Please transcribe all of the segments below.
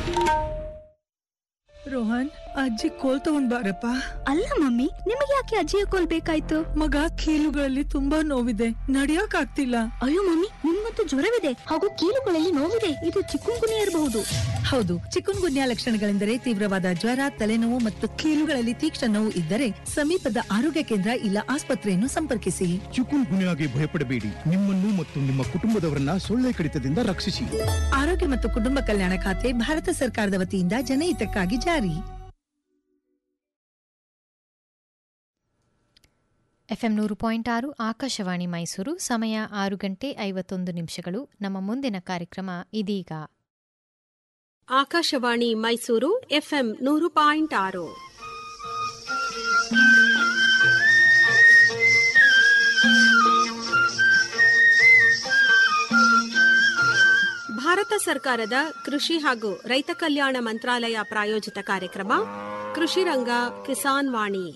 ರೋಹನ್ ಅಜ್ಜಿ ಕೋಲ್ ತಗೊಂಡ್ ಬಾರಪ್ಪ ಅಲ್ಲ ಮಮ್ಮಿ ನಿಮಗೆ ಯಾಕೆ ಅಜ್ಜಿಯ ಕೋಲ್ ಬೇಕಾಯ್ತು ಮಗ ಕೀಲುಗಳಲ್ಲಿ ತುಂಬಾ ನೋವಿದೆ ನಡಿಯಕ್ ಆಗ್ತಿಲ್ಲ ಅಯ್ಯೋ ಮಮ್ಮಿ ನಿಮ್ಗಂತೂ ಜ್ವರವಿದೆ ಹಾಗೂ ಕೀಲುಗಳಲ್ಲಿ ನೋವಿದೆ ಇದು ಚಿಕ್ಕುನ್ಗುನಿ ಇರಬಹುದು ಹೌದು ಚಿಕುನ್ ಗುನ್ಯಾ ಲಕ್ಷಣಗಳೆಂದರೆ ತೀವ್ರವಾದ ಜ್ವರ ತಲೆನೋವು ಮತ್ತು ಕೀಲುಗಳಲ್ಲಿ ತೀಕ್ಷ್ಣ ನೋವು ಇದ್ದರೆ ಸಮೀಪದ ಆರೋಗ್ಯ ಕೇಂದ್ರ ಇಲ್ಲ ಆಸ್ಪತ್ರೆಯನ್ನು ಸಂಪರ್ಕಿಸಿ ಚಿಕುನ್ ಗುನ್ಯಾಗೆ ಭಯಪಡಬೇಡಿ ನಿಮ್ಮನ್ನು ಮತ್ತು ನಿಮ್ಮ ಕುಟುಂಬದವರನ್ನ ಸೊಳ್ಳೆ ಕಡಿತದಿಂದ ರಕ್ಷಿಸಿ ಆರೋಗ್ಯ ಮತ್ತು ಕುಟುಂಬ ಕಲ್ಯಾಣ ಖಾತೆ ಭಾರತ ಸರ್ಕಾರದ ವತಿಯಿಂದ ಜನಹಿತಕ್ಕಾಗಿ ಜಾರಿ ಎಫ್ಎಂ ನೂರು ಪಾಯಿಂಟ್ ಆರು ಆಕಾಶವಾಣಿ ಮೈಸೂರು ಸಮಯ ಆರು ಗಂಟೆ ಐವತ್ತೊಂದು ನಿಮಿಷಗಳು ನಮ್ಮ ಮುಂದಿನ ಕಾರ್ಯಕ್ರಮ ಇದೀಗ ಆಕಾಶವಾಣಿ ಮೈಸೂರು ಎಫ್ಎಂ ನೂರು ಪಾಯಿಂಟ್ ಆರು ಭಾರತ ಸರ್ಕಾರದ ಕೃಷಿ ಹಾಗೂ ರೈತ ಕಲ್ಯಾಣ ಮಂತ್ರಾಲಯ ಪ್ರಾಯೋಜಿತ ಕಾರ್ಯಕ್ರಮ ಕೃಷಿ ರಂಗ ಕಿಸಾನ್ ವಾಣಿ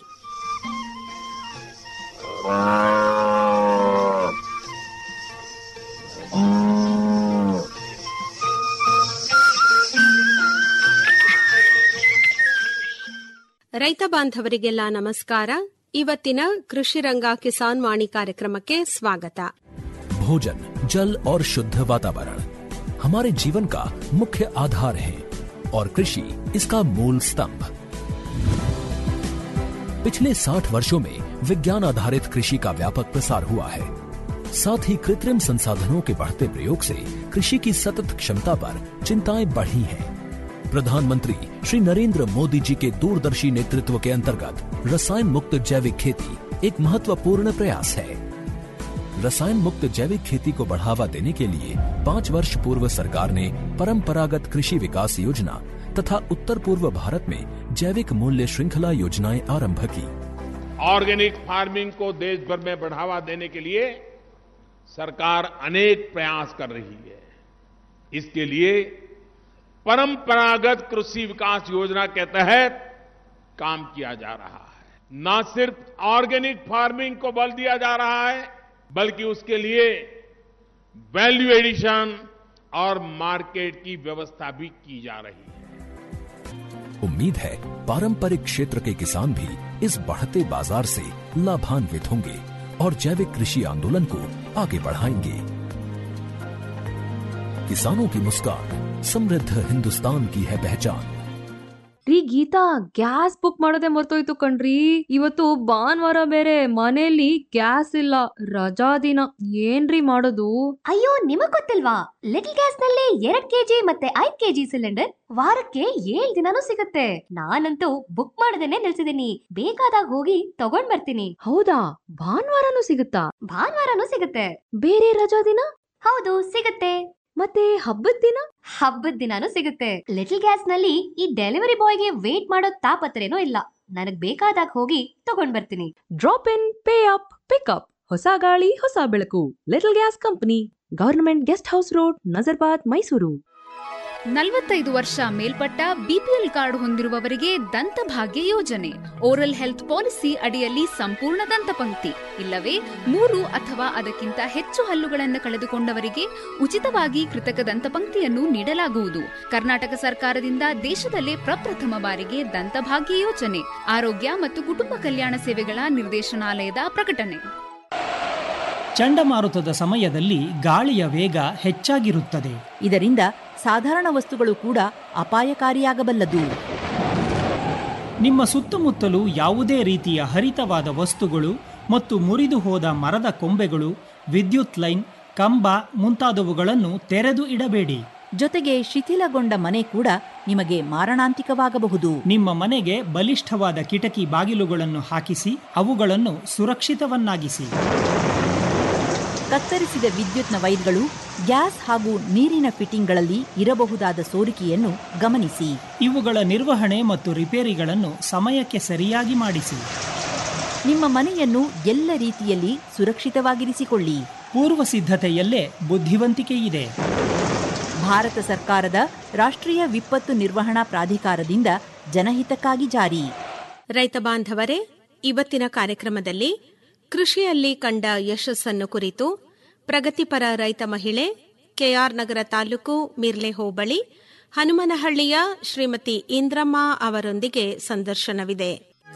ರೈತ ಬಾಂಧವರಿಗೆಲ್ಲ ನಮಸ್ಕಾರ ಇವತ್ತಿನ ಕೃಷಿ ರಂಗ ಕಿಸಾನ್ ವಾಣಿ ಕಾರ್ಯಕ್ರಮಕ್ಕೆ ಸ್ವಾಗತ भोजन जल और शुद्ध वातावरण हमारे जीवन का मुख्य आधार है और कृषि इसका मूल स्तंभ पिछले 60 वर्षों में विज्ञान आधारित कृषि का व्यापक प्रसार हुआ है साथ ही कृत्रिम संसाधनों के बढ़ते प्रयोग से कृषि की सतत क्षमता पर चिंताएं बढ़ी हैं प्रधानमंत्री श्री नरेंद्र मोदी जी के दूरदर्शी नेतृत्व के अंतर्गत रसायन मुक्त जैविक खेती एक महत्वपूर्ण प्रयास है रसायन मुक्त जैविक खेती को बढ़ावा देने के लिए पाँच वर्ष पूर्व सरकार ने परंपरागत कृषि विकास योजना तथा उत्तर पूर्व भारत में जैविक मूल्य श्रृंखला योजनाएं आरंभ की ऑर्गेनिक फार्मिंग को देश भर में बढ़ावा देने के लिए सरकार अनेक प्रयास कर रही है इसके लिए परंपरागत कृषि विकास योजना के तहत काम किया जा रहा है न सिर्फ ऑर्गेनिक फार्मिंग को बल दिया जा रहा है बल्कि उसके लिए वैल्यू एडिशन और मार्केट की व्यवस्था भी की जा रही है उम्मीद है पारंपरिक क्षेत्र के किसान भी इस बढ़ते बाजार से लाभान्वित होंगे और जैविक कृषि आंदोलन को आगे बढ़ाएंगे किसानों की मुस्कान समृद्ध हिंदुस्तान की है पहचान ರೀ ಗೀತಾ ಗ್ಯಾಸ್ ಬುಕ್ ಮಾಡೋದೇ ಮರ್ತೋಯ್ತು ಕಣ್ರಿ ಇವತ್ತು ಭಾನುವಾರ ಬೇರೆ ಮನೆಯಲ್ಲಿ ಗ್ಯಾಸ್ ಇಲ್ಲ ರಜಾ ದಿನ ಏನ್ರಿ ಮಾಡೋದು ಅಯ್ಯೋ ನಿಮಗ್ ಗೊತ್ತಿಲ್ವಾ ಲಿಟಲ್ ಗ್ಯಾಸ್ ನಲ್ಲಿ ಎರಡ್ ಕೆಜಿ ಮತ್ತೆ ಐದ್ ಕೆಜಿ ಸಿಲಿಂಡರ್ ವಾರಕ್ಕೆ ಏಳ್ ದಿನಾನೂ ಸಿಗುತ್ತೆ ನಾನಂತೂ ಬುಕ್ ಮಾಡದೇನೆ ನಿಲ್ಸಿದೀನಿ ಬೇಕಾದಾಗ ಹೋಗಿ ತಗೊಂಡ್ ಬರ್ತೀನಿ ಹೌದಾ ಭಾನುವಾರನೂ ಸಿಗುತ್ತಾ ಭಾನುವಾರನೂ ಸಿಗುತ್ತೆ ಬೇರೆ ರಜಾ ದಿನ ಹೌದು ಸಿಗುತ್ತೆ ಮತ್ತೆ ಹಬ್ಬದ ದಿನ ಹಬ್ಬದ ದಿನಾನೂ ಸಿಗುತ್ತೆ ಲಿಟಲ್ ಗ್ಯಾಸ್ ನಲ್ಲಿ ಈ ಡೆಲಿವರಿ ಬಾಯ್ಗೆ ವೇಟ್ ಮಾಡೋ ತಾಪತ್ರೇನೂ ಇಲ್ಲ ನನಗ್ ಬೇಕಾದಾಗ ಹೋಗಿ ತಗೊಂಡ್ ಬರ್ತೀನಿ drop in pay up pickup ಹೊಸ ಗಾಳಿ ಹೊಸ ಬೆಳಕು little gas company government guest house road Nazarbad Mysuru ನಲವತ್ತೈದು ವರ್ಷ ಮೇಲ್ಪಟ್ಟ ಬಿಪಿಎಲ್ ಕಾರ್ಡ್ ಹೊಂದಿರುವವರಿಗೆ ದಂತಭಾಗ್ಯ ಯೋಜನೆ ಓರಲ್ ಹೆಲ್ತ್ ಪಾಲಿಸಿ ಅಡಿಯಲ್ಲಿ ಸಂಪೂರ್ಣ ದಂತಪಂಕ್ತಿ ಇಲ್ಲವೇ ಮೂರು ಅಥವಾ ಅದಕ್ಕಿಂತ ಹೆಚ್ಚು ಹಲ್ಲುಗಳನ್ನು ಕಳೆದುಕೊಂಡವರಿಗೆ ಉಚಿತವಾಗಿ ಕೃತಕ ದಂತಪಂಕ್ತಿಯನ್ನು ನೀಡಲಾಗುವುದು ಕರ್ನಾಟಕ ಸರ್ಕಾರದಿಂದ ದೇಶದಲ್ಲೇ ಪ್ರಪ್ರಥಮ ಬಾರಿಗೆ ದಂತಭಾಗ್ಯ ಯೋಜನೆ ಆರೋಗ್ಯ ಮತ್ತು ಕುಟುಂಬ ಕಲ್ಯಾಣ ಸೇವೆಗಳ ನಿರ್ದೇಶನಾಲಯದ ಪ್ರಕಟಣೆ ಚಂಡಮಾರುತದ ಸಮಯದಲ್ಲಿ ಗಾಳಿಯ ವೇಗ ಹೆಚ್ಚಾಗಿರುತ್ತದೆ ಇದರಿಂದ ಸಾಧಾರಣ ವಸ್ತುಗಳು ಕೂಡ ಅಪಾಯಕಾರಿಯಾಗಬಲ್ಲದು ನಿಮ್ಮ ಸುತ್ತಮುತ್ತಲು ಯಾವುದೇ ರೀತಿಯ ಹರಿತವಾದ ವಸ್ತುಗಳು ಮತ್ತು ಮುರಿದು ಹೋದ ಮರದ ಕೊಂಬೆಗಳು ವಿದ್ಯುತ್ ಲೈನ್ ಕಂಬ ಮುಂತಾದವುಗಳನ್ನು ತೆರೆದು ಇಡಬೇಡಿ ಜೊತೆಗೆ ಶಿಥಿಲಗೊಂಡ ಮನೆ ಕೂಡ ನಿಮಗೆ ಮಾರಣಾಂತಿಕವಾಗಬಹುದು ನಿಮ್ಮ ಮನೆಗೆ ಬಲಿಷ್ಠವಾದ ಕಿಟಕಿ ಬಾಗಿಲುಗಳನ್ನು ಹಾಕಿಸಿ ಅವುಗಳನ್ನು ಸುರಕ್ಷಿತವನ್ನಾಗಿಸಿ ಕತ್ತರಿಸಿದ ವಿದ್ಯುತ್ನ ವೈರ್ಗಳು ಗ್ಯಾಸ್ ಹಾಗೂ ನೀರಿನ ಫಿಟ್ಟಿಂಗ್ಗಳಲ್ಲಿ ಇರಬಹುದಾದ ಸೋರಿಕೆಯನ್ನು ಗಮನಿಸಿ ಇವುಗಳ ನಿರ್ವಹಣೆ ಮತ್ತು ರಿಪೇರಿಗಳನ್ನು ಸಮಯಕ್ಕೆ ಸರಿಯಾಗಿ ಮಾಡಿಸಿ ನಿಮ್ಮ ಮನೆಯನ್ನು ಎಲ್ಲ ರೀತಿಯಲ್ಲಿ ಸುರಕ್ಷಿತವಾಗಿರಿಸಿಕೊಳ್ಳಿ ಪೂರ್ವ ಸಿದ್ಧತೆಯಲ್ಲೇ ಬುದ್ಧಿವಂತಿಕೆ ಇದೆ ಭಾರತ ಸರ್ಕಾರದ ರಾಷ್ಟ್ರೀಯ ವಿಪತ್ತು ನಿರ್ವಹಣಾ ಪ್ರಾಧಿಕಾರದಿಂದ ಜನಹಿತಕ್ಕಾಗಿ ಜಾರಿ ರೈತ ಬಾಂಧವರೇ ಇವತ್ತಿನ ಕಾರ್ಯಕ್ರಮದಲ್ಲಿ ಕೃಷಿಯಲ್ಲಿ ಕಂಡ ಯಶಸ್ಸನ್ನು ಕುರಿತು ಪ್ರಗತಿಪರ ರೈತ ಮಹಿಳೆ ಕೆಆರ್ ನಗರ ತಾಲೂಕು ಮಿರ್ಲೆ ಹೋಬಳಿ ಹನುಮನಹಳ್ಳಿಯ ಶ್ರೀಮತಿ ಇಂದ್ರಮ್ಮ ಅವರೊಂದಿಗೆ ಸಂದರ್ಶನವಿದೆ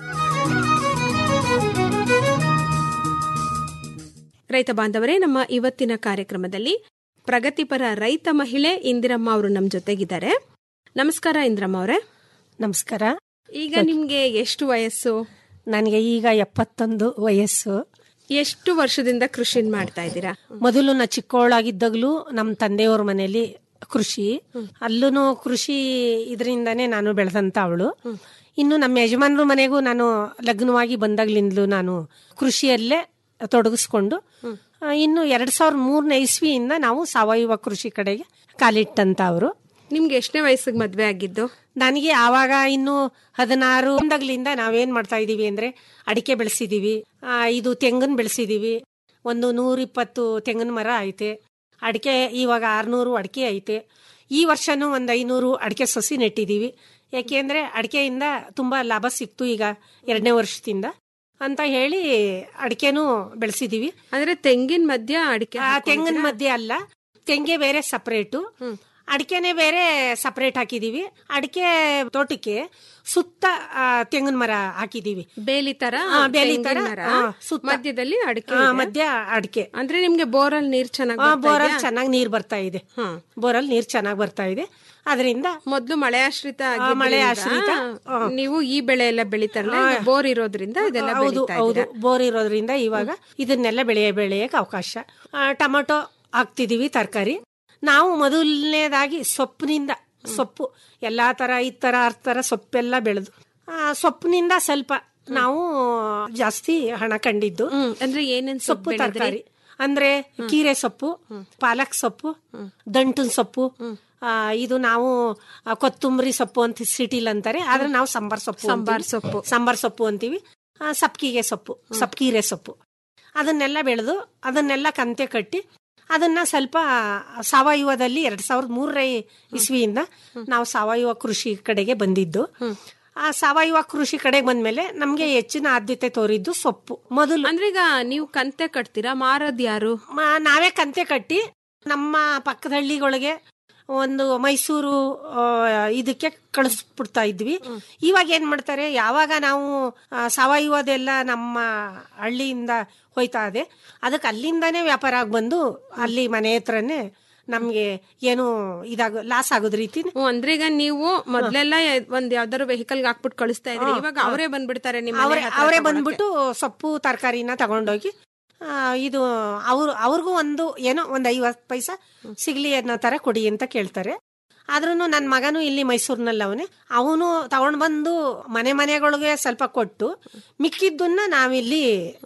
ರೈತ ಬಾಂಧವರೇ ನಮ್ಮ ಇವತ್ತಿನ ಕಾರ್ಯಕ್ರಮದಲ್ಲಿ ಪ್ರಗತಿಪರ ರೈತ ಮಹಿಳೆ ಇಂದಿರಮ್ಮ ಅವರು ನಮ್ಮ ಜೊತೆಗಿದ್ದಾರೆ ನಮಸ್ಕಾರ ಇಂದ್ರಮ್ಮ ಅವರೇ ನಮಸ್ಕಾರ ಈಗ ನಿಮ್ಗೆ ಎಷ್ಟು ವಯಸ್ಸು ನನಗೆ ಈಗ ಎಪ್ಪತ್ತೊಂದು ವಯಸ್ಸು ಎಷ್ಟು ವರ್ಷದಿಂದ ಕೃಷಿ ಮಾಡ್ತಾ ಇದ್ದೀರಾ ಮೊದಲು ನಾ ಚಿಕ್ಕವಳಾಗಿದ್ದಾಗಲೂ ನಮ್ಮ ತಂದೆಯವ್ರ ಮನೆಯಲ್ಲಿ ಕೃಷಿ ಅಲ್ಲೂ ಕೃಷಿ ಇದರಿಂದಾನೇ ನಾನು ಬೆಳೆದಂತ ಅವಳು ಇನ್ನು ನಮ್ಮ ಯಜಮಾನ್ರ ಮನೆಗೂ ನಾನು ಲಗ್ನವಾಗಿ ಬಂದಾಗ್ಲಿಂದಲೂ ನಾನು ಕೃಷಿಯಲ್ಲೇ ತೊಡಗಿಸ್ಕೊಂಡು ಆ, ಇನ್ನು ಎರಡ್ ಸಾವಿರದ ಮೂರನೇ ಇಸ್ವಿಯಿಂದ ನಾವು ಸಾವಯವ ಕೃಷಿ ಕಡೆಗೆ ಕಾಲಿಟ್ಟಂತ ಅವರು ನಿಮ್ಗೆ ಎಷ್ಟನೇ ವಯಸ್ಸಿಗೆ ಮದ್ವೆ ಆಗಿದ್ದು ನನಗೆ ಆವಾಗ ಇನ್ನು ಹದಿನಾರು ಒಂದಾಗ್ಲಿಂದ ನಾವೇನ್ ಮಾಡ್ತಾ ಇದೀವಿ ಅಂದ್ರೆ ಅಡಿಕೆ ಬೆಳೆಸಿದೀವಿ ಆ, ಇದು ತೆಂಗನ್ ಬೆಳೆಸಿದೀವಿ ಒಂದು ನೂರ ಇಪ್ಪತ್ತು ತೆಂಗಿನ ಮರ ಐತೆ ಅಡಿಕೆ ಇವಾಗ ಆರ್ನೂರು ಅಡಿಕೆ ಐತೆ ಈ ವರ್ಷನೂ ಒಂದು ಐನೂರು ಅಡಿಕೆ ಸಸಿ ನೆಟ್ಟಿದೀವಿ ಯಾಕೆಂದ್ರೆ ಅಡಿಕೆಯಿಂದ ತುಂಬಾ ಲಾಭ ಸಿಕ್ತು ಈಗ ಎರಡನೇ ವರ್ಷದಿಂದ ಅಂತ ಹೇಳಿ ಅಡಿಕೆನೂ ಬೆಳೆಸಿದೀವಿ ಅಂದ್ರೆ ತೆಂಗಿನ ಮಧ್ಯ ಅಡಿಕೆ ಆ ತೆಂಗಿನ ಮಧ್ಯೆ ಅಲ್ಲ ತೆಂಗೆ ಬೇರೆ ಸಪರೇಟು ಅಡಿಕೆನೆ ಬೇರೆ ಸಪರೇಟ್ ಹಾಕಿದೀವಿ ಅಡಿಕೆ ತೋಟಕ್ಕೆ ಸುತ್ತ ಆ, ತೆಂಗಿನ ಮರ ಹಾಕಿದೀವಿ ಬೇಲಿ ತರ ಆ, ಬೇಲಿ ತರ ತೆಂಗಿನ ಮರ, ಆ, ಸುತ್ತ. ಮಧ್ಯದಲ್ಲಿ ಅಡಿಕೆ ಆ, ಇದೆ. ಮಧ್ಯ ಅಡಿಕೆ ಅಂದ್ರೆ ನಿಮ್ಗೆ ಬೋರಲ್ಲಿ ನೀರ್ ಚೆನ್ನಾಗಿ ಬೋರಲ್ಲಿ ಚೆನ್ನಾಗಿ ನೀರ್ ಬರ್ತಾ ಇದೆ ಬೋರಲ್ಲಿ ನೀರ್ ಚೆನ್ನಾಗಿ ಬರ್ತಾ ಇದೆ ಅದರಿಂದ ಮೊದ್ಲು ಮಳೆ ಆಶ್ರಿತ ಆ, ಮಳೆ ಆಶ್ರಿತ, ಆ. ನೀವು ಈ ಬೆಳೆ ಎಲ್ಲ ಬೆಳಿತಾರಲ್ಲ ಈಗ ಬೋರ್ ಇರೋದ್ರಿಂದ ಇದೆಲ್ಲ ಹೌದು ಬೆಳೀತಾ ಹೌದು ಇದ್ದೀರಾ. ಬೋರ್ ಇರೋದ್ರಿಂದ ಇವಾಗ ಇದನ್ನೆಲ್ಲ ಬೆಳೆಯ ಬೆಳೆಯಕ್ಕೆ ಅವಕಾಶ ಆ, ಟೊಮೊಟೊ ಹಾಕ್ತಿದೀವಿ ತರಕಾರಿ ನಾವು ಮೊದಲನೇದಾಗಿ ಸೊಪ್ಪಿನಿಂದ ಸೊಪ್ಪು ಎಲ್ಲಾ ತರ ಈ ತರ ಆ ತರ ಸೊಪ್ಪೆಲ್ಲ ಬೆಳೆದು ಆ, ಸೊಪ್ಪಿನಿಂದ ಸ್ವಲ್ಪ ನಾವು ಜಾಸ್ತಿ ಹಣ ಕಂಡಿದ್ದು ಅಂದ್ರೆ ಏನೇನ್ ಸೊಪ್ಪು ಬೆಳೆದ್ರಿ? ತರಕಾರಿ ಅಂದ್ರೆ ಕೀರೆ ಸೊಪ್ಪು ಪಾಲಕ್ ಸೊಪ್ಪು ದಂಟಿನ ಸೊಪ್ಪು ಆ, ಇದು ನಾವು ಆ, ಕೊತ್ತಂಬರಿ ಸೊಪ್ಪು ಅಂತ ಸಿಟಿಲ್ ಅಂತಾರೆ ಆದ್ರೆ ನಾವು ಸಾಂಬಾರ್ ಸೊಪ್ಪು ಸಾಂಬಾರ್ ಅಂತೀವಿ. ಸೊಪ್ಪು. ಸಾಂಬಾರ್ ಸೊಪ್ಪು ಅಂತೀವಿ ಆ, ಸಬ್ಕಿಗೆ ಸೊಪ್ಪು ಸಬ್ಕೀರೆ ಸೊಪ್ಪು ಅದನ್ನೆಲ್ಲ ಬೆಳೆದು ಅದನ್ನೆಲ್ಲ ಕಂತೆ ಕಟ್ಟಿ ಅದನ್ನ ಸ್ವಲ್ಪ ಸಾವಯವದಲ್ಲಿ ಎರಡ್ ಸಾವಿರದ ಮೂರನೇ ಇಸ್ವಿಯಿಂದ ನಾವು ಸಾವಯವ ಕೃಷಿ ಕಡೆಗೆ ಬಂದಿದ್ದು ಆ ಸಾವಯವ ಕೃಷಿ ಕಡೆಗೆ ಬಂದ್ಮೇಲೆ ನಮ್ಗೆ ಹೆಚ್ಚಿನ ಆದ್ಯತೆ ತೋರಿದ್ದು ಸೊಪ್ಪು ಮೊದಲು ಅಂದ್ರೆ ಈಗ ನೀವು ಕಂತೆ ಕಟ್ತೀರಾ ಮಾರದ್ ಯಾರು ಮ- ನಾವೇ ಕಂತೆ ಕಟ್ಟಿ ನಮ್ಮ ಪಕ್ಕದ ಹಳ್ಳಿಗಳಿಗೆ ಒಂದು ಮೈಸೂರು ಆ, ಇದಕ್ಕೆ ಕಳಿಸ್ಬಿಡ್ತಾ ಇದ್ವಿ ಇವಾಗ ಏನ್ ಮಾಡ್ತಾರೆ ಯಾವಾಗ ನಾವು ಆ, ಸಾವಯವದೆಲ್ಲ ನಮ್ಮ ಹಳ್ಳಿಯಿಂದ ಹೋಯ್ತಾ ಇದೆ ಅದಕ್ಕೆ ಅಲ್ಲಿಂದಾನೇ ವ್ಯಾಪಾರ ಆಗಿ ಬಂದು ಅಲ್ಲಿ ಮನೆ ಹತ್ರನೇ ನಮ್ಗೆ ಏನು ಇದಾಗ ಲಾಸ್ ಆಗೋದ್ ರೀತಿ ಹ್ಮ್, ಅಂದ್ರೆ ಈಗ ನೀವು ಮೊದ್ಲೆಲ್ಲ ಒಂದ್ ಯಾವ್ದಾದ್ರು ವೆಹಿಕಲ್ ಹಾಕ್ಬಿಟ್ಟು ಕಳಿಸ್ತಾ ಇದ್ರಿ ಹಾ, ಇವಾಗ ಹಾ. ಅವರೇ ಬಂದ್ಬಿಡ್ತಾರೆ ನಿಮ್ಮ ಮನೆ ಅವರೇ ಹತ್ರ ಅವರೇ ತಗೊಳಕ್ಕೆ. ಬಂದ್ಬಿಟ್ಟು ಸೊಪ್ಪು ತರಕಾರಿನ ತಗೊಂಡೋಗಿ ಆ, ಇದು ಅವ್ರು ಅವ್ರಿಗೂ ಒಂದು ಏನೋ ಒಂದು ಐವತ್ತು ಪೈಸಾ ಸಿಗ್ಲಿ ಅನ್ನೋ ತರ ಕೊಡಿ ಅಂತ ಕೇಳ್ತಾರೆ ಆದ್ರೂ ನನ್ನ ಮಗನು ಇಲ್ಲಿ ಮೈಸೂರಿನಲ್ಲಿ ಅವನೇ ಅವನು ತಗೊಂಡ್ ಬಂದು ಮನೆ ಮನೆಗಳಿಗೆ ಸ್ವಲ್ಪ ಕೊಟ್ಟು ಮಿಕ್ಕಿದ್ದನ್ನ ನಾವಿಲ್ಲಿ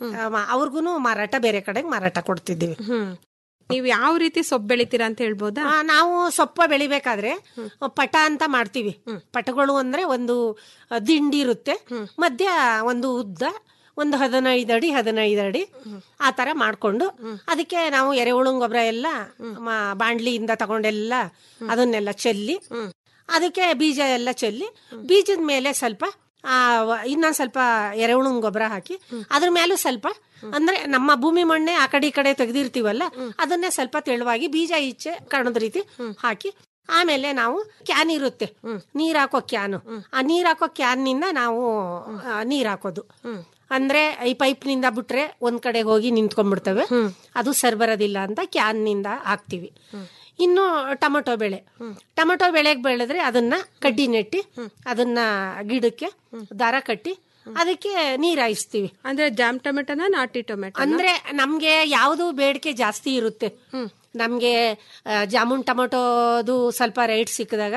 ಅವ್ರಿಗೂ ಮಾರಾಟ ಬೇರೆ ಕಡೆಗೆ ಮಾರಾಟ ಕೊಡ್ತಿದ್ದೀವಿ ಹ್ಮ್ ನೀವ್ ಯಾವ ರೀತಿ ಸೊಪ್ಪು ಬೆಳಿತೀರಾ ಅಂತ ಹೇಳ್ಬೋದಾ ಆ, ನಾವು ಸೊಪ್ಪ ಬೆಳಿಬೇಕಾದ್ರೆ ಪಟ ಅಂತ ಮಾಡ್ತೀವಿ ಪಟಗಳು ಅಂದ್ರೆ ಒಂದು ಆ, ದಿಂಡಿ ಇರುತ್ತೆ ಮಧ್ಯ ಒಂದು ಉದ್ದ ಒಂದು ಹದಿನೈದು ಅಡಿ ಹದಿನೈದು ಅಡಿ ಆ ತರ ಮಾಡ್ಕೊಂಡು ಅದಕ್ಕೆ ನಾವು ಎರೆಹುಳು ಗೊಬ್ಬರ ಎಲ್ಲ ಮ- ಬಾಂಡ್ಲಿಯಿಂದ ತಗೊಂಡೆಲ್ಲ ಅದನ್ನೆಲ್ಲ ಚೆಲ್ಲಿ ಅದಕ್ಕೆ ಬೀಜ ಎಲ್ಲ ಚೆಲ್ಲಿ ಬೀಜದ ಮೇಲೆ ಸ್ವಲ್ಪ ಆ ವ- ಇನ್ನೊಂದ್ ಸ್ವಲ್ಪ ಎರೆಹುಳು ಗೊಬ್ಬರ ಹಾಕಿ ಅದ್ರ ಮೇಲೂ ಸ್ವಲ್ಪ ಅಂದ್ರೆ ನಮ್ಮ ಭೂಮಿ ಮಣ್ಣೆ ಆ ಕಡೆ ಈ ಕಡೆ ತೆಗ್ದಿರ್ತೀವಲ್ಲ ಅದನ್ನೇ ಸ್ವಲ್ಪ ತೆಳುವಾಗಿ ಬೀಜ ಈಚೆ ಕಾಣದ ರೀತಿ ಹಾಕಿ ಆಮೇಲೆ ನಾವು ಕ್ಯಾನ್ ಇರುತ್ತೆ ನೀರ್ ಹಾಕೋ ಕ್ಯಾನು ಆ ನೀರ್ ಹಾಕೋ ಕ್ಯಾನ್ ನಿಂದ ನಾವು ಆ, ನೀರ್ ಹಾಕೋದು ಅಂದ್ರೆ ಈ ಪೈಪ್ ನಿಂದ ಬಿಟ್ರೆ ಒಂದ್ ಕಡೆ ಹೋಗಿ ನಿಂತ್ಕೊಂಡ್ಬಿಡ್ತವೆ ಅದು ಸರ್ ಬರೋದಿಲ್ಲ ಅಂತ ಕ್ಯಾನ್ ನಿಂದ ಹಾಕ್ತಿವಿ ಇನ್ನು ಟೊಮೊಟೊ ಬೆಳೆ ಟೊಮೊಟೊ ಬೆಳೆಗೆ ಬೆಳೆದ್ರೆ ಅದನ್ನ ಕಡ್ಡಿ ನೆಟ್ಟಿ ಅದನ್ನ ಗಿಡಕ್ಕೆ ದಾರ ಕಟ್ಟಿ ಅದಕ್ಕೆ ನೀರ್ ಹಾಯಿಸ್ತೀವಿ ಅಂದ್ರೆ ಜಾಮ್ ಟೊಮೆಟೊನ ನಾಟಿ ಟೊಮೆಟೊ ಅಂದ್ರೆ ನಮ್ಗೆ ಯಾವ್ದು ಬೇಡಿಕೆ ಜಾಸ್ತಿ ಇರುತ್ತೆ ನಮ್ಗೆ ಆ, ಜಾಮೂನ್ ಟೊಮೊಟೊದು ಸ್ವಲ್ಪ ರೇಟ್ ಸಿಕ್ಕಿದಾಗ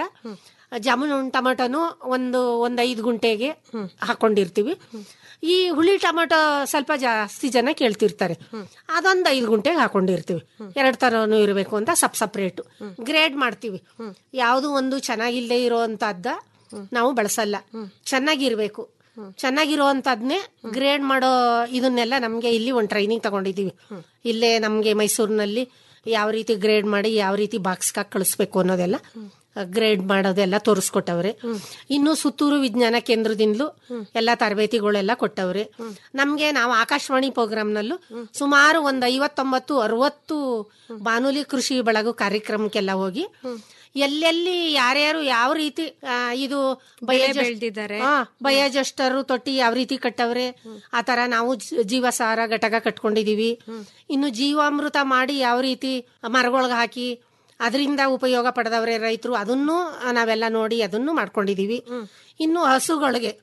ಜಾಮೂನ್ ಟೊಮೊಟೊನು ಒಂದು ಒಂದ್ ಐದು ಗುಂಟೆಗೆ ಹಾಕೊಂಡಿರ್ತೀವಿ ಈ ಹುಳಿ ಟೊಮೊಟೊ ಸ್ವಲ್ಪ ಜಾಸ್ತಿ ಜನ ಕೇಳ್ತಿರ್ತಾರೆ ಅದೊಂದ್ ಐದು ಗುಂಟೆಗೆ ಹಾಕೊಂಡಿರ್ತೀವಿ ಎರಡ್ ತರನು ಇರಬೇಕು ಅಂತ ಸಪ್ ಸಪ್ರೇಟ್ ಗ್ರೇಡ್ ಮಾಡ್ತೀವಿ ಯಾವುದು ಒಂದು ಚೆನ್ನಾಗಿಲ್ಲದೆ ಇರೋಂತದ್ದ ನಾವು ಬಳಸಲ್ಲ ಚೆನ್ನಾಗಿರ್ಬೇಕು ಚೆನ್ನಾಗಿರುವಂತದ್ನೇ ಗ್ರೇಡ್ ಮಾಡೋ ಇದನ್ನೆಲ್ಲ ನಮ್ಗೆ ಇಲ್ಲಿ ಒಂದು ಟ್ರೈನಿಂಗ್ ತಗೊಂಡಿದೀವಿ ಇಲ್ಲೇ ನಮ್ಗೆ ಮೈಸೂರಿನಲ್ಲಿ ಯಾವ ರೀತಿ ಗ್ರೇಡ್ ಮಾಡಿ ಯಾವ ರೀತಿ ಬಾಕ್ಸ್ ಕಳಿಸ್ಬೇಕು ಅನ್ನೋದೆಲ್ಲ ಗ್ರೇಡ್ ಮಾಡೋದೆಲ್ಲ ತೋರಿಸ್ಕೊಟ್ಟವ್ರೆ ಇನ್ನು ಸುತ್ತೂರು ವಿಜ್ಞಾನ ಕೇಂದ್ರದಿಂದಲೂ ಎಲ್ಲ ತರಬೇತಿಗಳೆಲ್ಲ ಕೊಟ್ಟವ್ರೆ ನಮ್ಗೆ ನಾವು ಆಕಾಶವಾಣಿ ಪ್ರೋಗ್ರಾಮ್ನಲ್ಲೂ ಸುಮಾರು ಒಂದ್ ಐವತ್ತೊಂಬತ್ತು ಅರವತ್ತು ಬಾನುಲಿ ಕೃಷಿ ಬೆಳಗು ಕಾರ್ಯಕ್ರಮಕ್ಕೆಲ್ಲ ಹೋಗಿ ಎಲ್ಲೆಲ್ಲಿ ಯಾರ್ಯಾರು ಯಾವ ರೀತಿ ಆ, ಇದು ಬೆಳೆ ಬಯೋಜಸ್- ಬೆಳ್ದಿದ್ದಾರೆ. ಹಾ, ಬಯೋಜಸ್ಟರು ತೊಟ್ಟಿ ಯಾವ ರೀತಿ ಕಟ್ಟವ್ರೆ ಆ ತರ ನಾವು ಜ- ಜೀವಸಾರ ಘಟಕ ಕಟ್ಕೊಂಡಿದೀವಿ ಇನ್ನು ಜೀವಾಮೃತ ಮಾಡಿ ಯಾವ ರೀತಿ ಮರಗೊಳಗೆ ಹಾಕಿ ಅದರಿಂದ ಉಪಯೋಗ ಪಡೆದವ್ರೆ ರೈತರು ಅದನ್ನು ನಾವೆಲ್ಲ ನೋಡಿ ಅದನ್ನು ಮಾಡ್ಕೊಂಡಿದೀವಿ ಇನ್ನು ಹಸುಗಳಿಗೆ